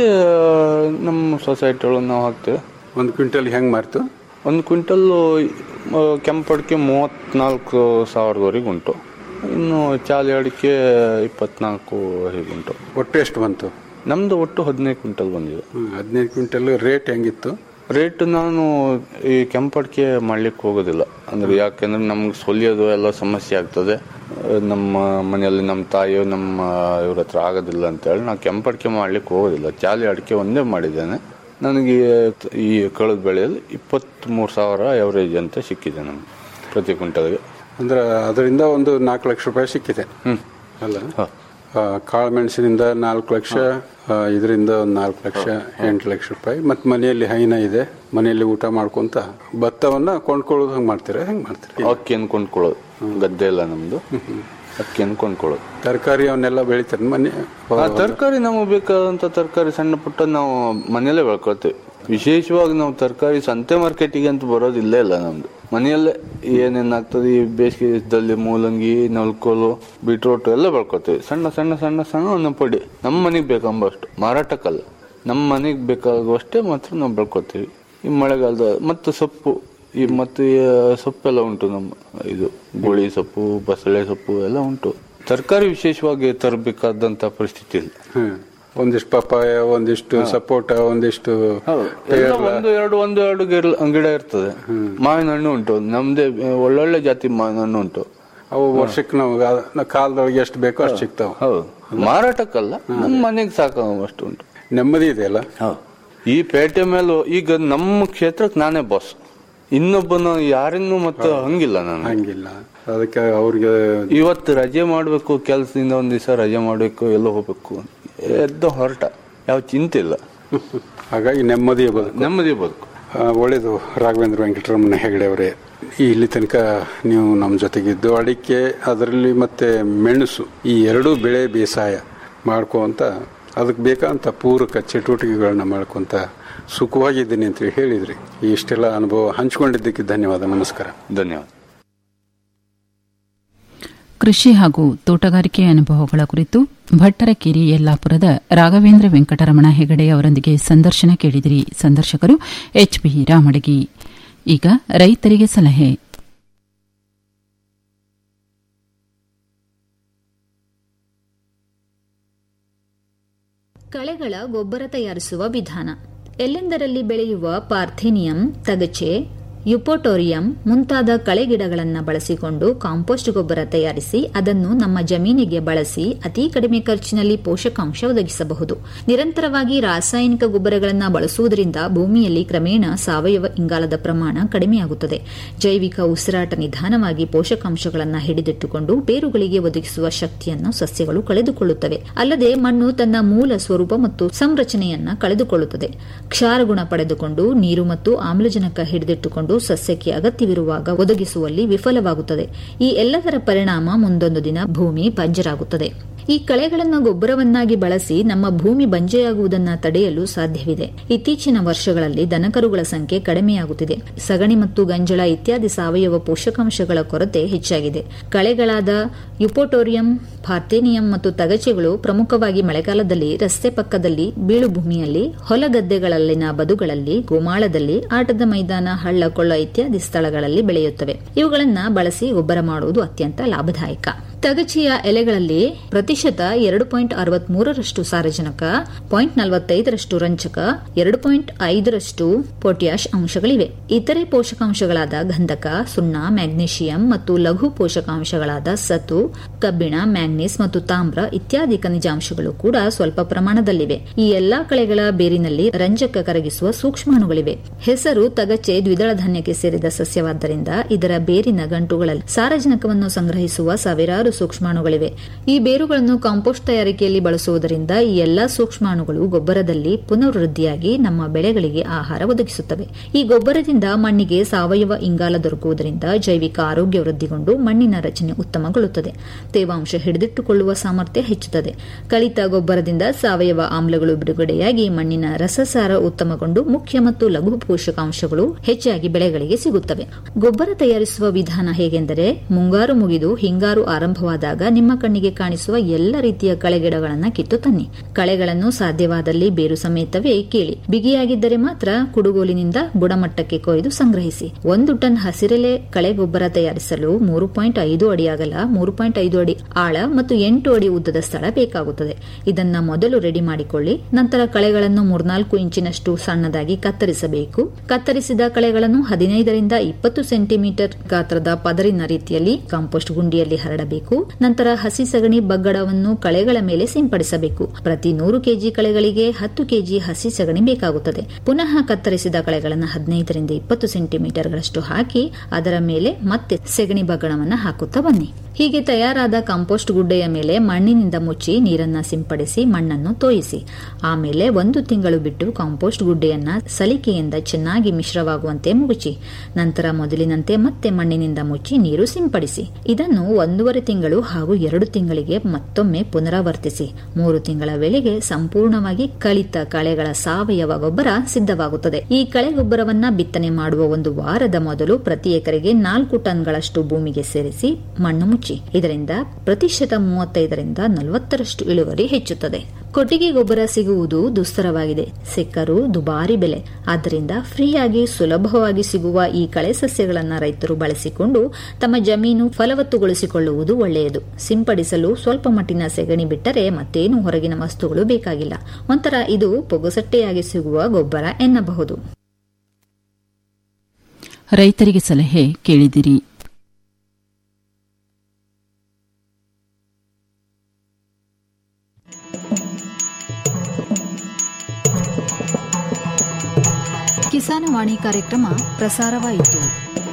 ನಮ್ಮ ಸೊಸೈಟಿ ಒಳಗೆ ನಾವು ಹಾಕ್ತೇವೆ ಒಂದು ಕ್ವಿಂಟಲ್ ಹೆಂಗ್ ಮಾರ್ತು ಒಂದು ಕ್ವಿಂಟಲ್ಲು ಆ, ಕೆಂಪು ಅಡಿಕೆ ಮೂವತ್ತ್ನಾಲ್ಕು ಸಾವಿರದವರೆಗೆ ಉಂಟು ಇನ್ನು ಚಾಲಿ ಅಡಿಕೆ ಇಪ್ಪತ್ನಾಲ್ಕು ಹೀಗುಂಟು ಒಟ್ಟು ಎಷ್ಟು ಬಂತು ನಮ್ದು ಒಟ್ಟು ಹದಿನೈದು ಕ್ವಿಂಟಲ್ ಬಂದಿದೆ ಹ್ಮ್, ಹದಿನೈದು ಕ್ವಿಂಟಲ್ ರೇಟ್ ಹೆಂಗಿತ್ತು ರೇಟ್ ನಾನು ಈ ಕೆಂಪು ಅಡಿಕೆ ಮಾಡ್ಲಿಕ್ಕೆ ಹೋಗೋದಿಲ್ಲ ಅಂದ್ರೆ ಯಾಕೆಂದ್ರೆ ನಮ್ಗೆ ಸೊಲಿಯೋದು ಎಲ್ಲ ಸಮಸ್ಯೆ ಆಗ್ತದೆ ಆ, ನಮ್ಮ ಮನೆಯಲ್ಲಿ ನಮ್ಮ ತಾಯಿ ನಮ್ಮ ಇವ್ರ ಹತ್ರ ಆಗೋದಿಲ್ಲ ಅಂತೇಳಿ ನಾವು ಕೆಂಪು ಅಡಿಕೆ ಮಾಡ್ಲಿಕ್ಕೆ ಹೋಗೋದಿಲ್ಲ ಚಾಲಿ ಅಡಿಕೆ ಒಂದೇ ಮಾಡಿದ್ದೇನೆ ನನಗೆ ಈ ಕಳೆದ ಬೆಳೆಯಲ್ಲಿ ಇಪ್ಪತ್ತ್ಮೂರು ಸಾವಿರ ಎವರೇಜ್ ಅಂತ ಸಿಕ್ಕಿದೆ ನಮ್ಗೆ ಪ್ರತಿ ಕ್ವಿಂಟಲ್ಗೆ ಅಂದ್ರೆ ಅದರಿಂದ ಒಂದು ನಾಲ್ಕು ಲಕ್ಷ ರೂಪಾಯಿ ಸಿಕ್ಕಿದೆ ಅಲ್ಲ ಹ. ಆ, ಕಾಳು ಮೆಣಸಿನಿಂದ ನಾಲ್ಕು ಲಕ್ಷ ಆ, ಇದರಿಂದ ಒಂದು ನಾಲ್ಕು ಲಕ್ಷ ಎಂಟು ಲಕ್ಷ ರೂಪಾಯಿ ಮತ್ತೆ ಮನೆಯಲ್ಲಿ ಹೈನ ಇದೆ ಮನೆಯಲ್ಲಿ ಊಟ ಮಾಡ್ಕೊಂತ ಭತ್ತವನ್ನ ಕೊಂಡ್ಕೊಳ್ಳೋದು ಹಂಗೆ ಮಾಡ್ತೀರಾ ಹೆಂಗ್ ಮಾಡ್ತೀರಾ ಅಕ್ಕಿಯನ್ನು ಕೊಂಡ್ಕೊಳ್ಳೋದು ಗದ್ದೆ ಇಲ್ಲ ನಮ್ದು ಅಕ್ಕಿಯನ್ನು ಕೊಂಡ್ಕೊಳ್ಳೋದು ತರಕಾರಿ ಅವನ್ನೆಲ್ಲ ಬೆಳಿತಾರೆ ಮನೆ ಆ ತರಕಾರಿ ನಮಗೆ ಬೇಕಾದಂತ ತರಕಾರಿ ಸಣ್ಣ ಪುಟ್ಟ ನಾವು ಮನೆಯಲ್ಲೇ ಬೆಳ್ಕೊಳ್ತೇವೆ ವಿಶೇಷವಾಗಿ ನಾವು ತರಕಾರಿ ಸಂತೆ ಮಾರ್ಕೆಟಿಗೆ ಅಂತ ಬರೋದಿಲ್ಲೇ ಇಲ್ಲ ನಮ್ದು ಮನೆಯಲ್ಲೇ ಏನೇನಾಗ್ತದೆ ಈ ಬೇಸಿಗೆದಲ್ಲಿ ಮೂಲಂಗಿ ನಲ್ಕೋಲು ಬೀಟ್ರೋಟ್ ಎಲ್ಲ ಬೆಳ್ಕೊತೇವೆ ಸಣ್ಣ ಸಣ್ಣ ಸಣ್ಣ ಸಣ್ಣ ಒಂದು ಪಡಿ ನಮ್ಮ ಮನೆಗೆ ಬೇಕಂಬಷ್ಟು ಮಾರಾಟಕ್ಕಲ್ಲ ನಮ್ಮ ಮನೆಗೆ ಬೇಕಾಗುವಷ್ಟೇ ಮಾತ್ರ ನಾವು ಬೆಳ್ಕೊತೀವಿ ಈ ಮಳೆಗಾಲದ ಮತ್ತು ಸೊಪ್ಪು ಈ ಮತ್ತೆ ಆ, ಸೊಪ್ಪೆಲ್ಲ ಉಂಟು ನಮ್ಮ ಇದು ಗೋಳಿ ಸೊಪ್ಪು ಬಸಳೆ ಸೊಪ್ಪು ಎಲ್ಲ ಉಂಟು ತರಕಾರಿ ವಿಶೇಷವಾಗಿ ತರಬೇಕಾದಂತ ಪರಿಸ್ಥಿತಿ ಇಲ್ಲ ಹ್ಮ್ ಒಂದಿಷ್ಟು ಪಪ್ಪಾಯ ಒಂದಿಷ್ಟು ಸಪೋಟ ಒಂದಿಷ್ಟು ಎಲ್ಲ ಒಂದು ಎರಡು ಒಂದು ಎರಡು ಗಿಡ ಗಿಡ ಇರ್ತದೆ ಮಾವಿನ ಹಣ್ಣು ಉಂಟು ನಮ್ದೇ ಒಳ್ಳೊಳ್ಳೆ ಜಾತಿ ಮಾವಿನ ಹಣ್ಣು ಉಂಟು ಅವು ವರ್ಷಕ್ಕೆ ನಾವು ಕಾಲದೊಳಗೆ ಎಷ್ಟು ಬೇಕೋ ಅಷ್ಟು ಸಿಗ್ತಾವ ಹೌದು ಮಾರಾಟಕ್ಕಲ್ಲ ನಮ್ಮ ಮನೆಗೆ ಸಾಕಾಗುವಷ್ಟು ಉಂಟು ನೆಮ್ಮದಿ ಇದೆಯಲ್ಲ ಈ ಪೇಟೆ ಮೇಲೂ ಈಗ ನಮ್ಮ ಕ್ಷೇತ್ರಕ್ಕೆ ನಾನೇ ಬಾಸ್ ಇನ್ನೊಬ್ಬನ ಯಾರನ್ನೂ ಮತ್ತೆ ಹಂಗಿಲ್ಲ ನಾನು ಹಂಗಿಲ್ಲ ಅದಕ್ಕೆ ಅವ್ರಿಗೆ ಇವತ್ತು ರಜೆ ಮಾಡಬೇಕು ಕೆಲಸದಿಂದ ಒಂದ್ ದಿವಸ ರಜೆ ಮಾಡಬೇಕು ಎಲ್ಲೋ ಹೋಗ್ಬೇಕು ಎದ್ದು ಹೊರಟ ಯಾವ ಚಿಂತೆ ಇಲ್ಲ ಹಾಗಾಗಿ ನೆಮ್ಮದಿಯ ಬದುಕು ನೆಮ್ಮದಿ ಬದುಕು ಆ, ಒಳ್ಳೇದು ರಾಘವೇಂದ್ರ ವೆಂಕಟರಮಣ ಹೆಗಡೆ ಅವರೇ ಇಲ್ಲಿ ತನಕ ನೀವು ನಮ್ಮ ಜೊತೆಗಿದ್ದು ಅಡಿಕೆ ಅದರಲ್ಲಿ ಮತ್ತೆ ಮೆಣಸು ಈ ಎರಡೂ ಬೆಳೆ ಬೇಸಾಯ ಮಾಡ್ಕೊಂತ ಅದಕ್ಕೆ ಬೇಕಾದಂಥ ಪೂರಕ ಚಟುವಟಿಕೆಗಳನ್ನ ಮಾಡ್ಕೊಂತ ಸುಖವಾಗಿದ್ದೀನಿ ಅಂತ ಹೇಳಿದ್ರಿ ಈ ಇಷ್ಟೆಲ್ಲ ಅನುಭವ ಹಂಚ್ಕೊಂಡಿದ್ದಕ್ಕೆ ಧನ್ಯವಾದ ನಮಸ್ಕಾರ ಧನ್ಯವಾದ ಕೃಷಿ ಹಾಗೂ ತೋಟಗಾರಿಕೆ ಅನುಭವಗಳ ಕುರಿತು ಭಟ್ಟರಕೇರಿ ಯಲ್ಲಾಪುರದ ರಾಘವೇಂದ್ರ ವೆಂಕಟರಮಣ ಹೆಗಡೆ ಅವರೊಂದಿಗೆ ಸಂದರ್ಶನ ಕೇಳಿದಿರಿ ಸಂದರ್ಶಕರು ಎಚ್ಬಿ ರಾಮಡಗಿ ಈಗ ರೈತರಿಗೆ ಸಲಹೆ ಕಳೆಗಳ ಗೊಬ್ಬರ ತಯಾರಿಸುವ ವಿಧಾನ ಎಲ್ಲೆಂದರಲ್ಲಿ ಬೆಳೆಯುವ ಪಾರ್ಥೇನಿಯಂ ತಗಚೆ ಯುಪೋಟೋರಿಯಂ ಮುಂತಾದ ಕಳೆಗಿಡಗಳನ್ನು ಬಳಸಿಕೊಂಡು ಕಾಂಪೋಸ್ಟ್ ಗೊಬ್ಬರ ತಯಾರಿಸಿ ಅದನ್ನು ನಮ್ಮ ಜಮೀನಿಗೆ ಬಳಸಿ ಅತಿ ಕಡಿಮೆ ಖರ್ಚಿನಲ್ಲಿ ಪೋಷಕಾಂಶ ಒದಗಿಸಬಹುದು ನಿರಂತರವಾಗಿ ರಾಸಾಯನಿಕ ಗೊಬ್ಬರಗಳನ್ನು ಬಳಸುವುದರಿಂದ ಭೂಮಿಯಲ್ಲಿ ಕ್ರಮೇಣ ಸಾವಯವ ಇಂಗಾಲದ ಪ್ರಮಾಣ ಕಡಿಮೆಯಾಗುತ್ತದೆ ಜೈವಿಕ ಉಸಿರಾಟ ನಿಧಾನವಾಗಿ ಪೋಷಕಾಂಶಗಳನ್ನು ಹಿಡಿದಿಟ್ಟುಕೊಂಡು ಬೇರುಗಳಿಗೆ ಒದಗಿಸುವ ಶಕ್ತಿಯನ್ನು ಸಸ್ಯಗಳು ಕಳೆದುಕೊಳ್ಳುತ್ತವೆ ಅಲ್ಲದೆ ಮಣ್ಣು ತನ್ನ ಮೂಲ ಸ್ವರೂಪ ಮತ್ತು ಸಂರಚನೆಯನ್ನ ಕಳೆದುಕೊಳ್ಳುತ್ತದೆ ಕ್ಷಾರಗುಣ ಪಡೆದುಕೊಂಡು ನೀರು ಮತ್ತು ಆಮ್ಲಜನಕ ಹಿಡಿದಿಟ್ಟುಕೊಂಡು ಸಸ್ಯಕ್ಕೆ ಅಗತ್ಯವಿರುವಾಗ ಒದಗಿಸುವಲ್ಲಿ ವಿಫಲವಾಗುತ್ತದೆ ಈ ಎಲ್ಲದರ ಪರಿಣಾಮ ಮುಂದೊಂದು ದಿನ ಭೂಮಿ ಬಂಜರಾಗುತ್ತದೆ ಈ ಕಳೆಗಳನ್ನು ಗೊಬ್ಬರವನ್ನಾಗಿ ಬಳಸಿ ನಮ್ಮ ಭೂಮಿ ಬಂಜೆಯಾಗುವುದನ್ನು ತಡೆಯಲು ಸಾಧ್ಯವಿದೆ ಇತ್ತೀಚಿನ ವರ್ಷಗಳಲ್ಲಿ ದನಕರುಗಳ ಸಂಖ್ಯೆ ಕಡಿಮೆಯಾಗುತ್ತಿದೆ ಸಗಣಿ ಮತ್ತು ಗಂಜಳ ಇತ್ಯಾದಿ ಸಾವಯವ ಪೋಷಕಾಂಶಗಳ ಕೊರತೆ ಹೆಚ್ಚಾಗಿದೆ ಕಳೆಗಳಾದ ಯುಪೋಟೋರಿಯಂ ಪಾರ್ಥೇನಿಯಂ ಮತ್ತು ತಗಚೆಗಳು ಪ್ರಮುಖವಾಗಿ ಮಳೆಗಾಲದಲ್ಲಿ ರಸ್ತೆ ಪಕ್ಕದಲ್ಲಿ ಬೀಳು ಭೂಮಿಯಲ್ಲಿ ಹೊಲಗದ್ದೆಗಳಲ್ಲಿನ ಬದುಗಳಲ್ಲಿ ಗೋಮಾಳದಲ್ಲಿ ಆಟದ ಮೈದಾನ ಹಳ್ಳ ಕೊಳ್ಳ ಇತ್ಯಾದಿ ಸ್ಥಳಗಳಲ್ಲಿ ಬೆಳೆಯುತ್ತವೆ ಇವುಗಳನ್ನು ಬಳಸಿ ಗೊಬ್ಬರ ಮಾಡುವುದು ಅತ್ಯಂತ ಲಾಭದಾಯಕ ತಗಚಿಯ ಎಲೆಗಳಲ್ಲಿ ಪ್ರತಿಶತ ಎರಡು ಪಾಯಿಂಟ್ ಅರವತ್ಮೂರರಷ್ಟು ಸಾರಜನಕ ಪಾಯಿಂಟ್ ನಲವತ್ತೈದರಷ್ಟು ರಂಜಕ ಎರಡು ಪಾಯಿಂಟ್ ಐದರಷ್ಟು ಪೊಟ್ಯಾಶ್ ಅಂಶಗಳಿವೆ ಇತರೆ ಪೋಷಕಾಂಶಗಳಾದ ಗಂಧಕ ಸುಣ್ಣ ಮ್ಯಾಗ್ನೀಷಿಯಂ ಮತ್ತು ಲಘು ಪೋಷಕಾಂಶಗಳಾದ ಸತು ಕಬ್ಬಿಣ ಮ್ಯಾಂಗ್ನೀಸ್ ಮತ್ತು ತಾಮ್ರ ಇತ್ಯಾದಿ ಖನಿಜಾಂಶಗಳು ಕೂಡ ಸ್ವಲ್ಪ ಪ್ರಮಾಣದಲ್ಲಿವೆ ಈ ಎಲ್ಲಾ ಕಳೆಗಳ ಬೇರಿನಲ್ಲಿ ರಂಜಕ ಕರಗಿಸುವ ಸೂಕ್ಷ್ಮಾಣುಗಳಿವೆ ಹೆಸರು ತಗಚೆ ದ್ವಿದಳ ಧಾನ್ಯಕ್ಕೆ ಸೇರಿದ ಸಸ್ಯವಾದ್ದರಿಂದ ಇದರ ಬೇರಿನ ಗಂಟುಗಳಲ್ಲಿ ಸಾರಜನಕವನ್ನು ಸಂಗ್ರಹಿಸುವ ಸಾವಿರಾರು ಸೂಕ್ಷ್ಮಾಣುಗಳಿವೆ ಈ ಬೇರುಗಳನ್ನು ಕಾಂಪೋಸ್ಟ್ ತಯಾರಿಕೆಯಲ್ಲಿ ಬಳಸುವುದರಿಂದ ಈ ಎಲ್ಲಾ ಸೂಕ್ಷ್ಮಾಣುಗಳು ಗೊಬ್ಬರದಲ್ಲಿ ಪುನರ್ವೃದ್ಧಿಯಾಗಿ ನಮ್ಮ ಬೆಳೆಗಳಿಗೆ ಆಹಾರ ಒದಗಿಸುತ್ತವೆ ಈ ಗೊಬ್ಬರದಿಂದ ಮಣ್ಣಿಗೆ ಸಾವಯವ ಇಂಗಾಲ ದೊರಕುವುದರಿಂದ ಜೈವಿಕ ಆರೋಗ್ಯ ವೃದ್ಧಿಗೊಂಡು ಮಣ್ಣಿನ ರಚನೆ ಉತ್ತಮಗೊಳ್ಳುತ್ತದೆ ತೇವಾಂಶ ಹಿಡಿದಿಟ್ಟುಕೊಳ್ಳುವ ಸಾಮರ್ಥ್ಯ ಹೆಚ್ಚುತ್ತದೆ ಕಳಿತ ಗೊಬ್ಬರದಿಂದ ಸಾವಯವ ಆಮ್ಲಗಳು ಬಿಡುಗಡೆಯಾಗಿ ಮಣ್ಣಿನ ರಸಸಾರ ಉತ್ತಮಗೊಂಡು ಮುಖ್ಯ ಮತ್ತು ಲಘು ಪೋಷಕಾಂಶಗಳು ಹೆಚ್ಚಾಗಿ ಬೆಳೆಗಳಿಗೆ ಸಿಗುತ್ತವೆ ಗೊಬ್ಬರ ತಯಾರಿಸುವ ವಿಧಾನ ಹೇಗೆಂದರೆ ಮುಂಗಾರು ಮುಗಿದು ಹಿಂಗಾರು ಆರಂಭವಾದಾಗ ನಿಮ್ಮ ಕಣ್ಣಿಗೆ ಕಾಣಿಸುವ ಎಲ್ಲ ರೀತಿಯ ಕಳೆಗಿಡಗಳನ್ನು ಕಿತ್ತು ತನ್ನಿ ಕಳೆಗಳನ್ನು ಸಾಧ್ಯವಾದಲ್ಲಿ ಬೇರು ಸಮೇತವೇ ಕೀಳಿ ಬಿಗಿಯಾಗಿದ್ದರೆ ಮಾತ್ರ ಕುಡುಗೋಲಿನಿಂದ ಬುಡಮಟ್ಟಕ್ಕೆ ಕೊಯ್ದು ಸಂಗ್ರಹಿಸಿ ಒಂದು ಟನ್ ಹಸಿರೆಲೆ ಕಳೆ ಗೊಬ್ಬರ ತಯಾರಿಸಲು ಮೂರು ಪಾಯಿಂಟ್ ಐದು ಅಡಿ ಅಗಲ ಮೂರು ಪಾಯಿಂಟ್ ಐದು ಅಡಿ ಆಳ ಮತ್ತು ಎಂಟು ಅಡಿ ಉದ್ದದ ಸ್ಥಳ ಬೇಕಾಗುತ್ತದೆ ಇದನ್ನ ಮೊದಲು ರೆಡಿ ಮಾಡಿಕೊಳ್ಳಿ ನಂತರ ಕಳೆಗಳನ್ನು ಮೂರ್ನಾಲ್ಕು ಇಂಚಿನಷ್ಟು ಸಣ್ಣದಾಗಿ ಕತ್ತರಿಸಬೇಕು ಕತ್ತರಿಸಿದ ಕಳೆಗಳನ್ನು ಹದಿನೈದರಿಂದ ಇಪ್ಪತ್ತು ಸೆಂಟಿಮೀಟರ್ ಗಾತ್ರದ ಪದರಿನ ರೀತಿಯಲ್ಲಿ ಕಾಂಪೋಸ್ಟ್ ಗುಂಡಿಯಲ್ಲಿ ಹರಡಬೇಕು ನಂತರ ಹಸಿ ಸಗಣಿ ಬಗ್ಗಡವನ್ನು ಕಳೆಗಳ ಮೇಲೆ ಸಿಂಪಡಿಸಬೇಕು ಪ್ರತಿ ನೂರು ಕೆಜಿ ಕಳೆಗಳಿಗೆ ಹತ್ತು ಕೆಜಿ ಹಸಿ ಸಗಣಿ ಬೇಕಾಗುತ್ತದೆ ಪುನಃ ಕತ್ತರಿಸಿದ ಕಳೆಗಳನ್ನು ಹದಿನೈದರಿಂದ ಇಪ್ಪತ್ತು ಸೆಂಟಿಮೀಟರ್ಗಳಷ್ಟು ಹಾಕಿ ಅದರ ಮೇಲೆ ಮತ್ತೆ ಸೆಗಣಿ ಬಗ್ಗಣವನ್ನು ಹಾಕುತ್ತಾ ಬನ್ನಿ ಹೀಗೆ ತಯಾರಾದ ಕಾಂಪೋಸ್ಟ್ ಗುಡ್ಡೆಯ ಮೇಲೆ ಮಣ್ಣಿನಿಂದ ಮುಚ್ಚಿ ನೀರನ್ನ ಸಿಂಪಡಿಸಿ ಮಣ್ಣನ್ನು ತೋಯಿಸಿ ಆಮೇಲೆ ಒಂದು ತಿಂಗಳು ಬಿಟ್ಟು ಕಾಂಪೋಸ್ಟ್ ಗುಡ್ಡೆಯನ್ನ ಸಲಿಕೆಯಿಂದ ಚೆನ್ನಾಗಿ ಮಿಶ್ರವಾಗುವಂತೆ ಮುಗುಚಿ ನಂತರ ಮೊದಲಿನಂತೆ ಮತ್ತೆ ಮಣ್ಣಿನಿಂದ ಮುಚ್ಚಿ ನೀರು ಸಿಂಪಡಿಸಿ ಇದನ್ನು ಒಂದೂವರೆ ತಿಂಗಳು ಹಾಗೂ ಎರಡು ತಿಂಗಳಿಗೆ ಮತ್ತೊಮ್ಮೆ ಪುನರಾವರ್ತಿಸಿ ಮೂರು ತಿಂಗಳ ವೇಳೆಗೆ ಸಂಪೂರ್ಣವಾಗಿ ಕಳಿತ ಕಳೆಗಳ ಸಾವಯವ ಗೊಬ್ಬರ ಸಿದ್ಧವಾಗುತ್ತದೆ ಈ ಕಳೆ ಗೊಬ್ಬರವನ್ನ ಬಿತ್ತನೆ ಮಾಡುವ ಒಂದು ವಾರದ ಮೊದಲು ಪ್ರತಿ ಎಕರೆಗೆ ನಾಲ್ಕು ಟನ್ಗಳಷ್ಟು ಭೂಮಿಗೆ ಸೇರಿಸಿ ಮಣ್ಣು ಮುಚ್ಚಿ ಇದರಿಂದ ಪ್ರತಿಶತ ಮೂವತ್ತೈದರಿಂದ ನಲವತ್ತರಷ್ಟು ಇಳುವರಿ ಹೆಚ್ಚುತ್ತದೆ ಕೊಟ್ಟಿಗೆ ಗೊಬ್ಬರ ಸಿಗುವುದು ದುಸ್ತರವಾಗಿದೆ ಸಿಕ್ಕರೂ ದುಬಾರಿ ಬೆಲೆ ಆದ್ದರಿಂದ ಫ್ರೀಯಾಗಿ ಸುಲಭವಾಗಿ ಸಿಗುವ ಈ ಕಳೆ ಸಸ್ಯಗಳನ್ನು ರೈತರು ಬಳಸಿಕೊಂಡು ತಮ್ಮ ಜಮೀನು ಫಲವತ್ತುಗೊಳಿಸಿಕೊಳ್ಳುವುದು ಒಳ್ಳೆಯದು ಸಿಂಪಡಿಸಲು ಸ್ವಲ್ಪ ಮಟ್ಟಿನ ಸೆಗಣಿ ಬಿಟ್ಟರೆ ಮತ್ತೇನು ಹೊರಗಿನ ವಸ್ತುಗಳು ಬೇಕಾಗಿಲ್ಲ ಒಂಥರ ಇದು ಪೊಗಸಟ್ಟೆಯಾಗಿ ಸಿಗುವ ಗೊಬ್ಬರ ಎನ್ನಬಹುದು ರೈತರಿಗೆ ಸಲಹೆ ಕೇಳಿದಿರಿ ಕಿಸಾನವಾಣಿ ಕಾರ್ಯಕ್ರಮ ಪ್ರಸಾರವಾಯಿತು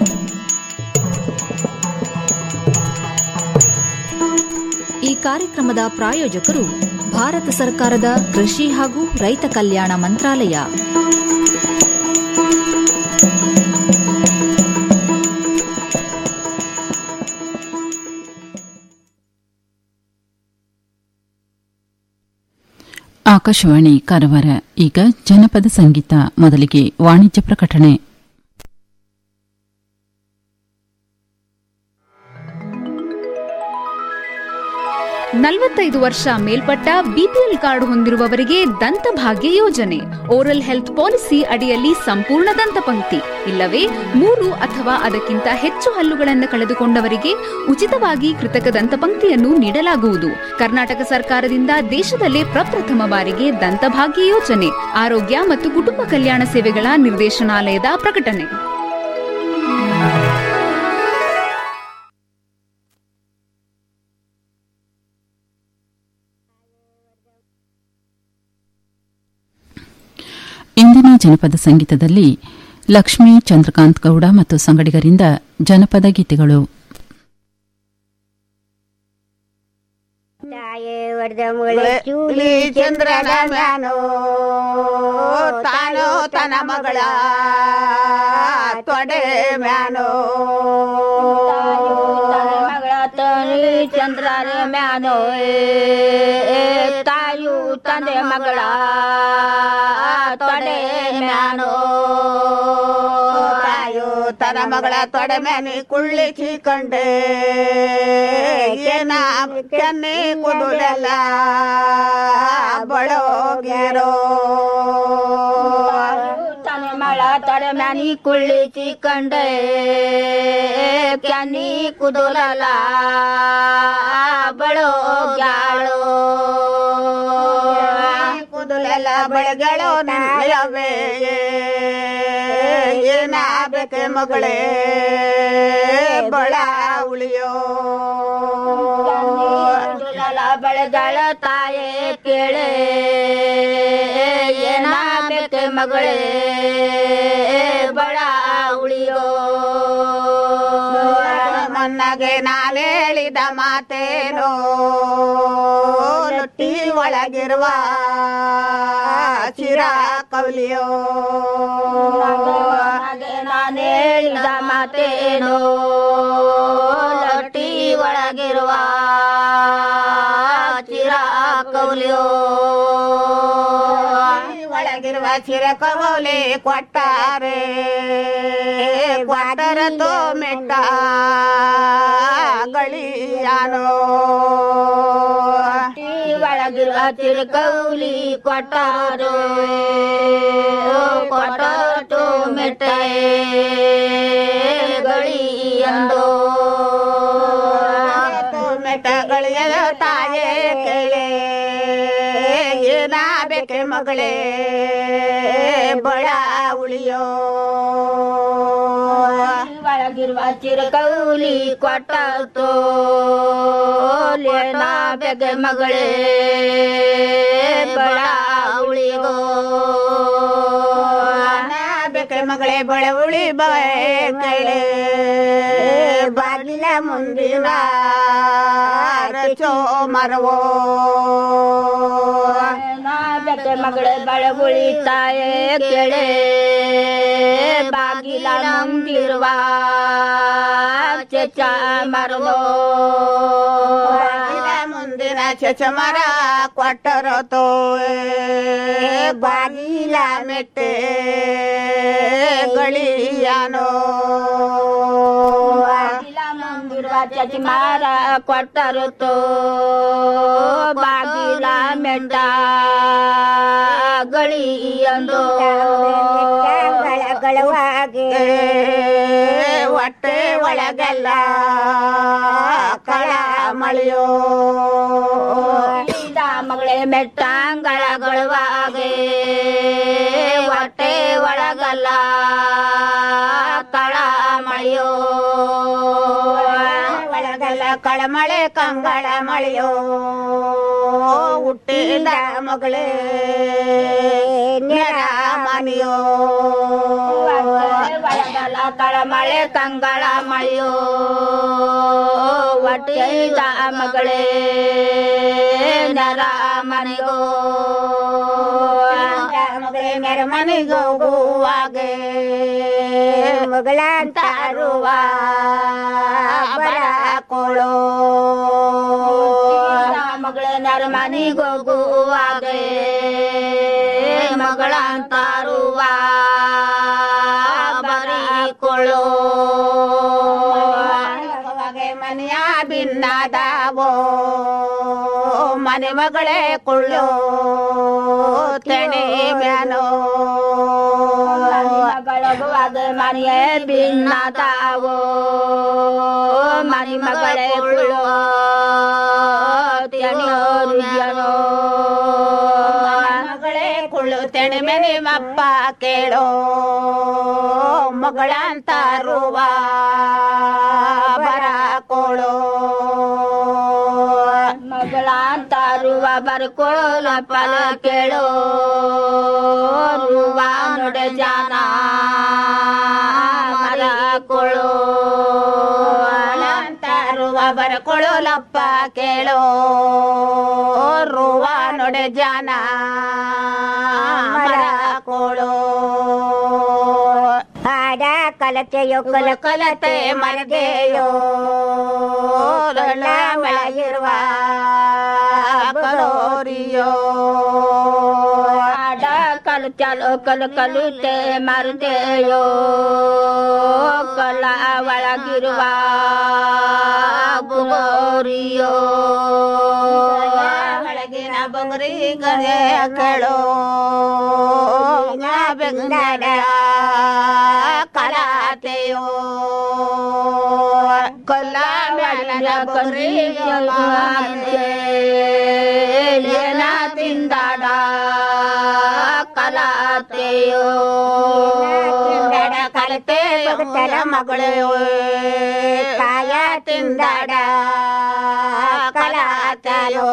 ಈ ಕಾರ್ಯಕ್ರಮದ ಪ್ರಾಯೋಜಕರು ಭಾರತ ಸರ್ಕಾರದ ಕೃಷಿ ಹಾಗೂ ರೈತ ಕಲ್ಯಾಣ ಮಂತ್ರಾಲಯ ಆಕಾಶವಾಣಿ ಕಾರವಾರ ಈಗ ಜನಪದ ಸಂಗೀತ ಮೊದಲಿಗೆ ವಾಣಿಜ್ಯ ಪ್ರಕಟಣೆ ನಲವತ್ತೈದು ವರ್ಷ ಮೇಲ್ಪಟ್ಟ ಬಿಪಿಎಲ್ ಕಾರ್ಡ್ ಹೊಂದಿರುವವರಿಗೆ ದಂತಭಾಗ್ಯ ಯೋಜನೆ ಓರಲ್ ಹೆಲ್ತ್ ಪಾಲಿಸಿ ಅಡಿಯಲ್ಲಿ ಸಂಪೂರ್ಣ ದಂತಪಂಕ್ತಿ ಇಲ್ಲವೇ ಮೂರು ಅಥವಾ ಅದಕ್ಕಿಂತ ಹೆಚ್ಚು ಹಲ್ಲುಗಳನ್ನು ಕಳೆದುಕೊಂಡವರಿಗೆ ಉಚಿತವಾಗಿ ಕೃತಕ ದಂತಪಂಕ್ತಿಯನ್ನು ನೀಡಲಾಗುವುದು ಕರ್ನಾಟಕ ಸರ್ಕಾರದಿಂದ ದೇಶದಲ್ಲೇ ಪ್ರಪ್ರಥಮ ಬಾರಿಗೆ ದಂತಭಾಗ್ಯ ಯೋಜನೆ ಆರೋಗ್ಯ ಮತ್ತು ಕುಟುಂಬ ಕಲ್ಯಾಣ ಸೇವೆಗಳ ನಿರ್ದೇಶನಾಲಯದ ಪ್ರಕಟಣೆ ಇಂದಿನ ಜನಪದ ಸಂಗೀತದಲ್ಲಿ ಲಕ್ಷ್ಮೀ ಚಂದ್ರಕಾಂತ್ ಗೌಡ ಮತ್ತು ಸಂಗಡಿಗರಿಂದ ಜನಪದ ಗೀತೆಗಳು ಚೂಲಿ ಚಂದ್ರನ ಮ್ಯಾನೋ ತಾನೋ ತನ ಮಗಳ ತೊಡೆ ಮ್ಯಾನೋ ಮಗಳ ತನಿ ಚಂದ್ರನ ಮ್ಯಾನೋ ತಾಯು ತಂದೆ ಮಗಳ ತೊಡೆ ಮ್ಯಾನೋ ತಾಯು ತನ ಮಗಳ ತೊಡೆ ಮ್ಯಾನಿ ಕುಳ್ಳಿ ಚೀಕಂಡೆ ಏನ ಕೆನ್ನೆ ಕುದುರೆಲ್ಲ ಬಳೋಗ್ಯಾರೋ ತನ ಮಳ ತೊಡೆ ಮ್ಯಾನಿ ಕುಳ್ಳಿ ಚೀಕಂಡೆ ಕೆನ್ನಿ ಕುದುರಲ್ಲ ಬಳೋಗ್ಯಾಳೋ ಕುದುಲೆಲ್ಲ ಬಳಗಳು ನನ್ನಯವೇ ಏನಾಗಬೇಕೆ ಮಗಳೇ ಬಳ ಉಳಿಯೋ ಬೆಳೆಗಳ ತಾಯೇ ಕೇಳೆ ಏನಾಗಬೇಕೆ ಮಗಳೇ ಬಳ ಉಳಿಯೋ ಮೊನ್ನಗೆ ನಾನು ಹೇಳಿದ ಮಾತೇನೋ ಲೊಟ್ಟಿ ಒಳಗಿರುವ ಚಿರ ಕವಲಿಯೋ ನಾನು ಹೇಳಿದ ಮಾತೇನೋ ಲೊಟ್ಟಿ ಒಳಗಿರುವ ಚಿರ ಕವಲಿಯೋ ಒಳಗಿರುವ ಚಿರ ಕವಲಿ ಕೊಟ್ಟಾರೆ ಕ್ವಾಟರ ತೋ ಮೆಟ್ಟ ಗಳಿಯಾನೋ ಒಳಗಿರುವ ಚಿರ ಕೌಲಿ ಕೊಟ್ಟಾರೋ ಕೊಟ್ಟು ಮೆಟ್ಟ ಗಳಿಯಂದೋ ಮೆಟ್ಟ ಗಳಿಯದ ತಾಯೇ ಕೇಳೆ ಏನಾಗಬೇಕೆ ಮಗಳೇ ಬಳ ಉಳಿಯೋ ಒಳಗಿರುವ ಚಿರಕೌಲಿ ಕೊಟ್ಟೋ ಲೇನಾ ಬೆಗೆ ಮಗಳೇ ಬಳ ಉಳಿಗೋ ಬೆಕೆ ಮಗಳೇ ಬಳ ಉಳಿ ಬೇಕಳೆ ಬಾಗಿಲ ಮುಂದಿನ ರಚೋ ಮರವೋ ಬೆಕೆ ಮಗಳೇ ಬಳ ಉಳಿತಾಯೇ ಕೇಳೆ ಬಾಗಿಲ ಮುಂದಿರುವ ಚಚ ಮರವೋ ಬಾಗಿಲ ಮುಂದಿನ ಚಚ ಮರ ಕೊಟ್ಟರತೋ ಬಾಗಿಲ ಮೆಟ್ಟೆ ಗಳಿಯಾನೋ ಬಾಗಿಲ ಮುಂದಿರುವ ಚಚ ಮರ ಕೊಟ್ಟರತೋ ಬಾಗಿಲ ಮೆಟ್ಟ ಗಳಿಯಂದೋ ಗಳಗಳವಾಗಿ ಹೊಟ್ಟೆ ಒಳಗೆಲ್ಲ ಕಳ ಮಳೆಯೋ ಮಗಳೇ ಮೆಟ್ಟಂಗಳಗಳವಾಗೆ ಹೊಟ್ಟೆ ಒಳಗಲ್ಲ ಕಳ ಮಳೆಯೋ ಒಳಗಲ್ಲ ಕಳಮಳೆ ಕಂಗಳ ಮಳೆಯೋ ಹುಟ್ಟಿದ ಮಗಳೇ ನೆರ ಮನೆಯೋ ಒಳಗಲ್ಲ ಕಳಮಳೆ ಕಂಗಳ ಮಳೆಯೋ ಹೊಟ್ಟಿದ ಮಗಳೇ ನರ ಮನೆಗೋ ಮಗಳೇ ನೆರ ಮನೆಗೋಗುವಾಗೆ ಮಗಳ ತಾರುವ ಬರ ಕೋಳೋ ಮಗಳೇ ನರ ಮನೆಗೋಗುವಾಗೆ ಮಗಳ ತಾರುವ ಬರೀ ಕೊಳ್ಳೋ ಮನೆಯ ಭಿನ್ನದಾವೋ ಮನೆ ಮಗಳೇ ಕುಳ್ಳು ತೆಣೆ ಮ್ಯಾನೋ ಮಗಳಗು ಅದು ಮನೆಯೇ ಭಿನ್ನದಾವೋ ಮನೆ ಮಗಳೇ ಕುಳ್ಳು ತೆಣಿಯೋರು ಜನೋ ಮಗಳೇ ಕುಳ್ಳು ತೆಣೆ ಮೇಲೆ ಮಪ್ಪ ಕೇಳೋ ಮಗಳಂತಾರುವ ಬರ ಕೋಳೋ ಮಗಳಂತಾರುವ ಬರ್ಕೊಳ್ಳ ಫಲ ಕೇಳೋ ರುವ ನೋಡೆ ಜಾನ ಮರ ಕೊಳೋ ಅಂತಾರುವ ಬರ್ಕೊಳ್ಳಲಪ್ಪ ಕೇಳೋ ರುವ ನೋಡೆ ಜಾನ ಮರ ಕೊಳೋ ಆಡ ಕಲತೆಯೋ ಕಲ ಕಲತೆ ಮರದೆಯೋ ಒಳಗಿರುವ ಕಲೋರಿಯೋ ಆಡ ಕಲು ಚಲೋ ಕಲು ಕಲುತೆ ಮರದೆಯೋ ಕಲ ಒಳಗಿರುವ ಬುಗೋರಿಯೋ ಒಳಗಿನ ಬೊಗರಿ ಗದೆ ಕೇಳೋ ಬೆಂಗಡ ಕಲಾತೆಯೋ ಕೊಲ್ಲ ಮ್ಯಾಲಿನ ಬೊಗರಿ ಏನ ತಿಂದಾಡ ಕಲಾತೆಯೋ ತಿಂದಾಡ ಕಲತೆ ಭಕ್ತರ ಮಗಳು ಕಾಯ ತಿಂದಾಡ ಕಲಾತೆಯೋ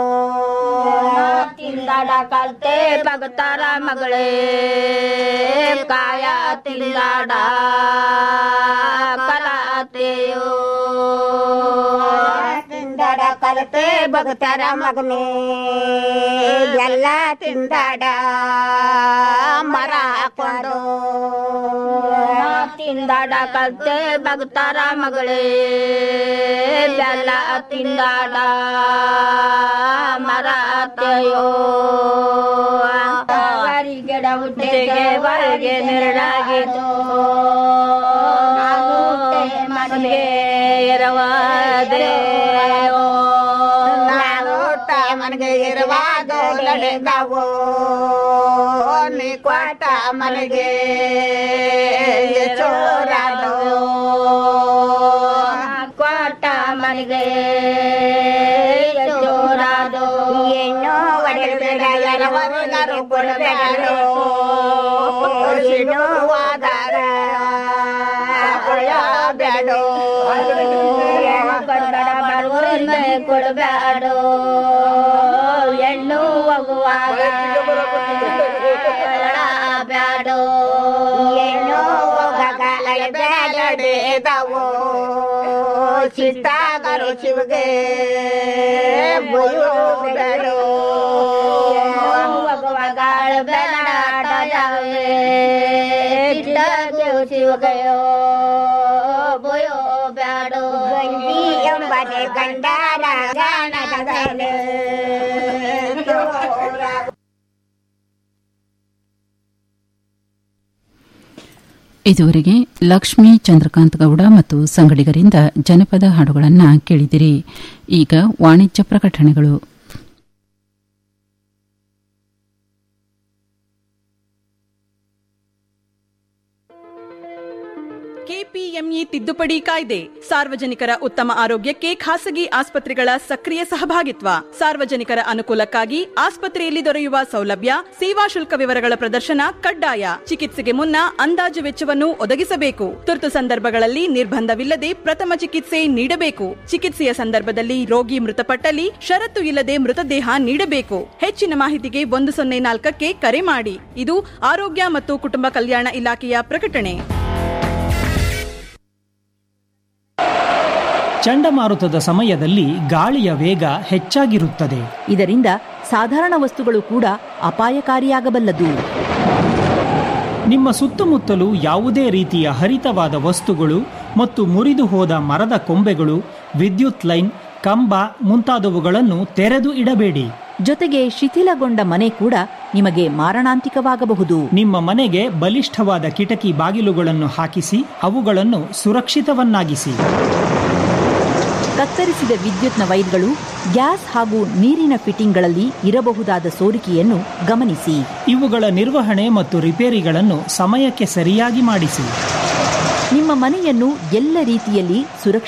ತಿಂದಾಡ ಕಲ್ತೆ ಭಕ್ತರ ಮಗಳೇ ಕಾಯ ತಿಂದಾಡ ಕಲಾತೆಯೋ ತಿಂದಾಡ ಕಲತೆ ಭಕ್ತರ ಮಗನೇ ಎಲ್ಲ ತಿಂದಾಡ ಮರ ಕೊಂಡು ತಿಂದಾಡ ಕಲ್ತೆ ಭಕ್ತರ ಮಗಳೇ ಎಲ್ಲ ತಿಂದಾಡ ಮರತೆಯೋ ಗಿಡ ಹುಟ್ಟಿಗೆ ಹೊರಗೆ ನೆರಳಾಗಿತ್ತು ಮನೆಗೆ ಎರವಾದೆ ನಾನೋಟ ಮನೆಗೆ ಎರವಾದ ನಡೆದವು ನೀ ಕೊಟ್ಟ ಮನೆಗೆ ಚೋರಾದೋ ಕೊಟ್ಟ ಮನೆಗೆ ಚೋರಾದೋ ಏನು ಒಡೆಯಬೇಡ ಎರವರು ಕೊಡಬೇಡೋ ಏನು ಆಧಾರ ಕೊಡಬೇಡೋ ಕೊಡಬೇಡ ಬರುವುದರಿಂದ ಕೊಡಬೇಡೋ ಹೆಣ್ಣು ಹೋಗುವಾಗ ಬ್ಯಾಡೋ ಹೆಣ್ಣು ಹೋಗಾಗ ಅಳಬೇಡೇದವೋ ಚಿತ್ತಾಗರು ಶಿವಗೆ ಬುಯೋಬೇಡೋ ಹೋಗುವಾಗ ಅಳಬೇಡಾಡವೆ ಚಿತ್ತಾಗ ಶಿವಗೆಯೋ ಬುಯೋ ಬ್ಯಾಡೋ ಗಂಡಿ ಎಂಬನೆ ಗಂಡನ ಗಾಣದಲೆ ಇದುವರೆಗೆ ಲಕ್ಷ್ಮೀ ಚಂದ್ರಕಾಂತ್ ಗೌಡ ಮತ್ತು ಸಂಗಡಿಗರಿಂದ ಜನಪದ ಹಾಡುಗಳನ್ನು ಕೇಳಿದಿರಿ ಈಗ ವಾಣಿಜ್ಯ ಪ್ರಕಟಣೆಗಳು ಕೆಪಿಎಂಇ ತಿದ್ದುಪಡಿ ಕಾಯ್ದೆ ಸಾರ್ವಜನಿಕರ ಉತ್ತಮ ಆರೋಗ್ಯಕ್ಕೆ ಖಾಸಗಿ ಆಸ್ಪತ್ರೆಗಳ ಸಕ್ರಿಯ ಸಹಭಾಗಿತ್ವ ಸಾರ್ವಜನಿಕರ ಅನುಕೂಲಕ್ಕಾಗಿ ಆಸ್ಪತ್ರೆಯಲ್ಲಿ ದೊರೆಯುವ ಸೌಲಭ್ಯ ಸೇವಾ ಶುಲ್ಕ ವಿವರಗಳ ಪ್ರದರ್ಶನ ಕಡ್ಡಾಯ ಚಿಕಿತ್ಸೆಗೆ ಮುನ್ನ ಅಂದಾಜು ವೆಚ್ಚವನ್ನು ಒದಗಿಸಬೇಕು ತುರ್ತು ಸಂದರ್ಭಗಳಲ್ಲಿ ನಿರ್ಬಂಧವಿಲ್ಲದೆ ಪ್ರಥಮ ಚಿಕಿತ್ಸೆ ನೀಡಬೇಕು ಚಿಕಿತ್ಸೆಯ ಸಂದರ್ಭದಲ್ಲಿ ರೋಗಿ ಮೃತಪಟ್ಟಲ್ಲಿ ಷರತ್ತು ಇಲ್ಲದೆ ಮೃತದೇಹ ನೀಡಬೇಕು ಹೆಚ್ಚಿನ ಮಾಹಿತಿಗೆ ಒಂದು ಸೊನ್ನೆ ನಾಲ್ಕಕ್ಕೆ ಕರೆ ಮಾಡಿ ಇದು ಆರೋಗ್ಯ ಮತ್ತು ಕುಟುಂಬ ಕಲ್ಯಾಣ ಇಲಾಖೆಯ ಪ್ರಕಟಣೆ ಚಂಡಮಾರುತದ ಸಮಯದಲ್ಲಿ ಗಾಳಿಯ ವೇಗ ಹೆಚ್ಚಾಗಿರುತ್ತದೆ ಇದರಿಂದ ಸಾಧಾರಣ ವಸ್ತುಗಳು ಕೂಡ ಅಪಾಯಕಾರಿಯಾಗಬಲ್ಲದು ನಿಮ್ಮ ಸುತ್ತಮುತ್ತಲು ಯಾವುದೇ ರೀತಿಯ ಹರಿತವಾದ ವಸ್ತುಗಳು ಮತ್ತು ಮುರಿದು ಹೋದ ಮರದ ಕೊಂಬೆಗಳು ವಿದ್ಯುತ್ ಲೈನ್ ಕಂಬ ಮುಂತಾದವುಗಳನ್ನು ತೆರೆದು ಇಡಬೇಡಿ ಜೊತೆಗೆ ಶಿಥಿಲಗೊಂಡ ಮನೆ ಕೂಡ ನಿಮಗೆ ಮಾರಣಾಂತಿಕವಾಗಬಹುದು ನಿಮ್ಮ ಮನೆಗೆ ಬಲಿಷ್ಠವಾದ ಕಿಟಕಿ ಬಾಗಿಲುಗಳನ್ನು ಹಾಕಿಸಿ ಅವುಗಳನ್ನು ಸುರಕ್ಷಿತವನ್ನಾಗಿಸಿ ಕತ್ತರಿಸಿದ ವಿದ್ಯುತ್ನ ವೈರ್ಗಳು ಗ್ಯಾಸ್ ಹಾಗೂ ನೀರಿನ ಫಿಟ್ಟಿಂಗ್ಗಳಲ್ಲಿ ಇರಬಹುದಾದ ಸೋರಿಕೆಯನ್ನು ಗಮನಿಸಿ ಇವುಗಳ ನಿರ್ವಹಣೆ ಮತ್ತು ರಿಪೇರಿಗಳನ್ನು ಸಮಯಕ್ಕೆ ಸರಿಯಾಗಿ ಮಾಡಿಸಿ ನಿಮ್ಮ ಮನೆಯನ್ನು ಎಲ್ಲ ರೀತಿಯಲ್ಲಿ ಸುರಕ್ಷಿತ